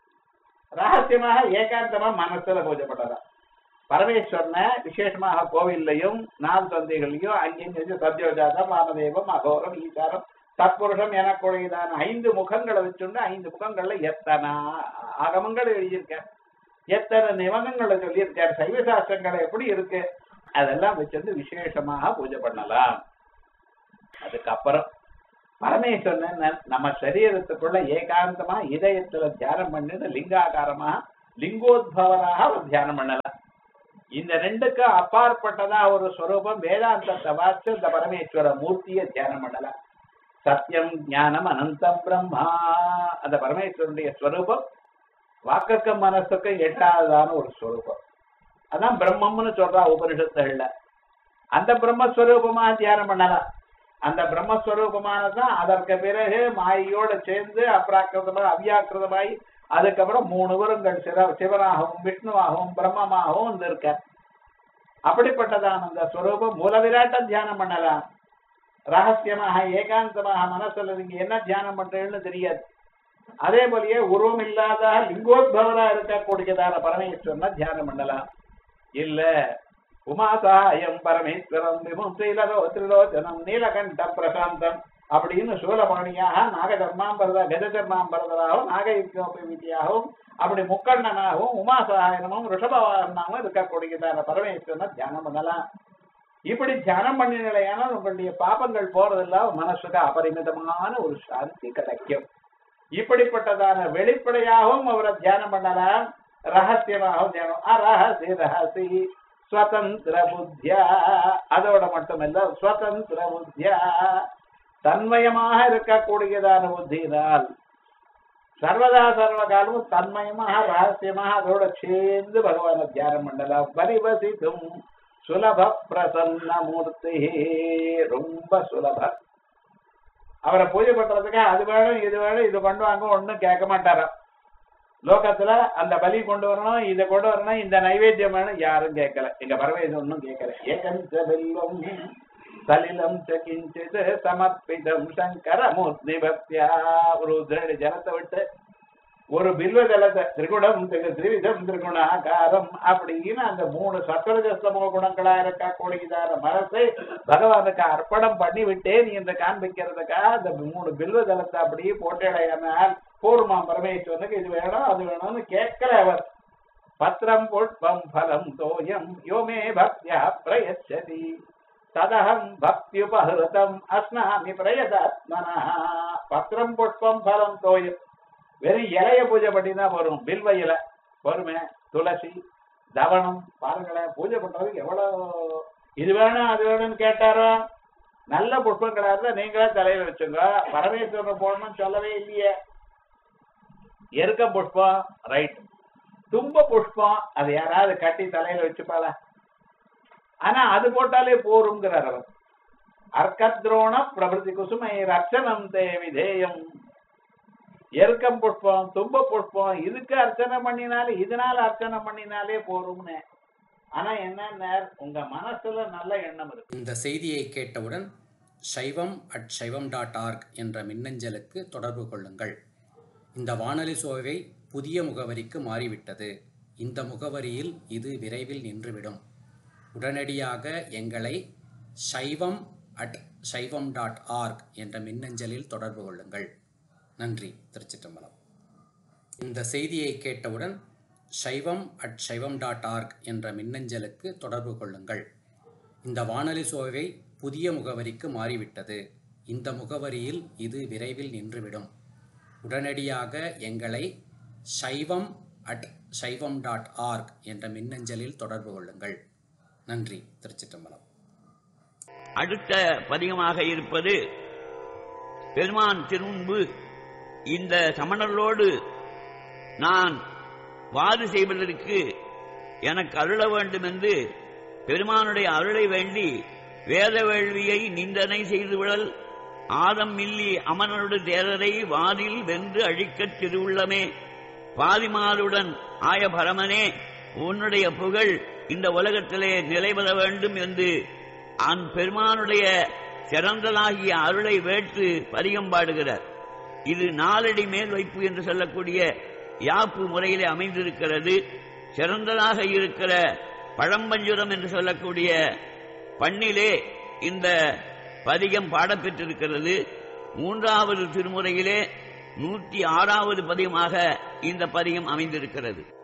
ரகசியமாக ஏகாந்தமா மனசுல பூஜை பண்ணலாம் பரமேஸ்வரனை விசேஷமாக கோவில்லையும் நாள் சந்தைகளையும் அங்கெங்க சத்யோஜாதம் வாமதேவம் அகோரம் ஈசாரம் தற்புருஷம் எனக்குடையதான ஐந்து முகங்களை வச்சுண்டு ஐந்து முகங்கள்ல எத்தனை ஆகமங்கள் எழுதியிருக்கார் எத்தனை நிபந்தங்களை சொல்லியிருக்கார் சைவ சாஸ்திரங்களை எப்படி இருக்கு அதெல்லாம் வச்சிருந்து விசேஷமாக பூஜை பண்ணலாம் அதுக்கப்புறம் பரமேஸ்வரன் ந- நம்ம சரீரத்துக்குள்ள ஏகாந்தமா இதயத்துல தியானம் பண்ணிட்டு லிங்காகாரமா லிங்கோத்பவராக ஒரு தியானம் பண்ணலாம் இந்த ரெண்டுக்கு அப்பாற்பட்டதா ஒரு ஸ்வரூபம் வேதாந்தத்தை வாச்சு இந்த பரமேஸ்வர மூர்த்தியை தியானம் பண்ணலாம் சத்தியம் ஞானம் அனந்தம் பிரம்மா அந்த பரமேஸ்வரனுடைய ஸ்வரூபம் வாக்குக்கும் மனசுக்கும் எட்டாவதான ஒரு ஸ்வரூபம் அதான் பிரம்மம்னு சொல்றா உபனிஷத்துகள்ல அந்த பிரம்மஸ்வரூபமா தியானம் பண்ணலாம் அந்த பிரம்மஸ்வரூபமானதான் அதற்கு பிறகு மாயோட சேர்ந்து அப்ராக்கிருதமாக அவ்யாக்கிருதமாய் அதுக்கப்புறம் மூணு வருங்கள் சிவ சிவனாகவும் விஷ்ணுவாகவும் பிரம்மமாகவும் வந்து இருக்க அப்படிப்பட்டதான அந்த ஸ்வரூபம் மூலவிராட்ட தியானம் பண்ணலாம் ரகசியமாக ஏகாந்தமாக மனசுல நீங்க என்ன தியானம் பண்றீங்கன்னு தெரியாது அதே போலயே உருவம் இல்லாத லிங்கோத்பவரா இருக்கக்கூடியதான பரமேஸ்வரனை தியானம் பண்ணலாம் இல்ல உமாசாயம் பரமேஸ்வரம் விமும் ஸ்ரீலதோ திரிலோச்சனம் நீலகண்ட பிரசாந்தம் அப்படின்னு சூலபாணியாக நாகதர்மாம்பரத கஜதர்மாம்பரதராகவும் நாகயுக்தியாகவும் அப்படி முக்கண்ணனாகவும் உமாசாயனமும் ரிஷபவாகனாகவும் இருக்கக்கூடியதான பரமேஸ்வரனை தியானம் பண்ணலாம் இப்படி தியானம் பண்ணினாலேயான உங்களுடைய பாபங்கள் போறதெல்லாம் மனசுக்கு அபரிமிதமான ஒரு சாந்தி கிடைக்கும் இப்படிப்பட்டதான வெளிப்படையாகவும் அவரை தியானம் பண்ணலாம் ரகசியமாகவும் தியானம் அரஹசி ரஹசி ஸ்வதந்திர புத்தியா அதோட மட்டுமல்ல ஸ்வதந்திர புத்தியா தன்மயமாக இருக்கக்கூடியதான புத்தியினால் சர்வதா சர்வ காலமும் தன்மயமாக ரகசியமாக அதோட சேர்ந்து பகவான தியானம் பண்ணலாம் பரிவசித்தும் சுலப பிரசன்ன மூர்த்தி ரொம்ப சுலபம் அவரை பூஜை பண்றதுக்கு அது வேணும் இது வேணும் இது கொண்டு வாங்க ஒண்ணும் கேட்க மாட்டாராம் லோகத்துல அந்த பலி கொண்டு வரணும் இதை கொண்டு வரணும் இந்த நைவேத்தியம் வேணும் யாரும் கேட்கல எங்க பரமேஸ்வரன் ஒன்னும் கேட்கல ஏகஞ்ச வெல்வம் சலிலம் சகிஞ்சித் சமர்ப்பிதம் சங்கர மூர்த்தி பக்தியா ஒரு உதிரடி ஜலத்தை விட்டு ஒரு பில்வ ஜலத்தை திரிகுணம் திரு திரிவிதம் திரிகுணாகாரம் அப்படின்னு அந்த மூணு சத்வரஜஸ்தமோ குணங்களா இருக்கக்கூடியதான மனசை பகவானுக்கு அர்ப்பணம் பண்ணி விட்டேன் என்று காண்பிக்கிறதுக்காக அந்த மூணு பில்வ ஜலத்தை அப்படியே போட்டேடையானால் பூர்மா பரமேஸ்வரனுக்கு இது வேணும் அது வேணும்னு கேட்கல அவர் பத்திரம் புஷ்பம் பலம் தோயம் யோமே பக்தியா பிரயச்சதி ததகம் பக்தியுபஹிருதம் அஸ்னாமி பிரயதாத்மனா பத்திரம் புஷ்பம் பலம் தோயம் வெறும் இலைய பூஜை பண்ணினா வரும் பில்வ இலை வருமே துளசி தவனம் பாருங்களேன் பூஜை பண்றதுக்கு எவ்வளவு இது வேணும் அது வேணும்னு கேட்டாரோ நல்ல புஷ்பங்களா இருந்தா நீங்களே தலையில வச்சுங்க பரமேஸ்வரன் போடணும்னு சொல்லவே இல்லையே எருக்க புஷ்பம் ரைட் தும்ப புஷ்பம் அது யாராவது கட்டி தலையில வச்சுப்பாளா ஆனா அது போட்டாலே போருங்கிறார் அவர் அர்க்கத்ரோண பிரபதி குசுமை ரட்சணம் தே விதேயம் எருக்கம் புஷ்பம் தும்ப புஷ்பம் இதுக்கு அர்ச்சனை பண்ணினாலே இதனால அர்ச்சனை பண்ணினாலே போரும்னு ஆனா என்ன உங்க மனசுல நல்ல எண்ணம் இருக்கு இந்த செய்தியை கேட்டவுடன் சைவம் அட் சைவம் டாட் ஆர்க் என்ற மின்னஞ்சலுக்கு தொடர்பு கொள்ளுங்கள் இந்த வானொலி சோவை புதிய முகவரிக்கு மாறிவிட்டது இந்த முகவரியில் இது விரைவில் நின்றுவிடும் உடனடியாக எங்களை சைவம் அட் சைவம் டாட் ஆர்க் என்ற மின்னஞ்சலில் தொடர்பு கொள்ளுங்கள் நன்றி திருச்சிற்றம்பலம் இந்த செய்தியை கேட்டவுடன் சைவம் அட் சைவம் டாட் ஆர்க் என்ற மின்னஞ்சலுக்கு தொடர்பு கொள்ளுங்கள் இந்த வானொலி சோவை புதிய முகவரிக்கு மாறிவிட்டது இந்த முகவரியில் இது விரைவில் நின்றுவிடும் உடனடியாக எங்களை சைவம் அட் சைவம் டாட் ஆர்க் என்ற மின்னஞ்சலில் தொடர்பு கொள்ளுங்கள் நன்றி திருச்சிற்றம்பலம் அடுத்த பதிகமாக இருப்பது பெருமான் திருமுன்பு இந்த சமணர்களோடு நான் வாது செய்வதற்கு எனக்கு அருள வேண்டும் என்று பெருமானுடைய அருளை வேண்டி வேத வேள்வியை நிந்தனை செய்துவிடல் ஆதம் மில்லி அமனருடு தேரரை வாதில் வென்று அழிக்கத் திருவுள்ளமே பாதிமாருடன் ஆய பரமனே உன்னுடைய புகழ் இந்த உலகத்திலே நிலைபெற வேண்டும் என்று அந் பெருமானுடைய சிறந்ததாகிய அருளை வேற்று பதிகம் பாடுகிறார் இது நாலடி மேல் வைப்பு என்று சொல்லக்கூடிய யாப்பு முறையிலே அமைந்திருக்கிறது சிறந்ததாக இருக்கிற பழம்பஞ்சுரம் என்று சொல்லக்கூடிய பண்ணிலே இந்த பதிகம் பாடப்பெற்றிருக்கிறது மூன்றாவது திருமுறையிலே நூற்றி ஆறாவது பதிகமாக இந்த பதிகம் அமைந்திருக்கிறது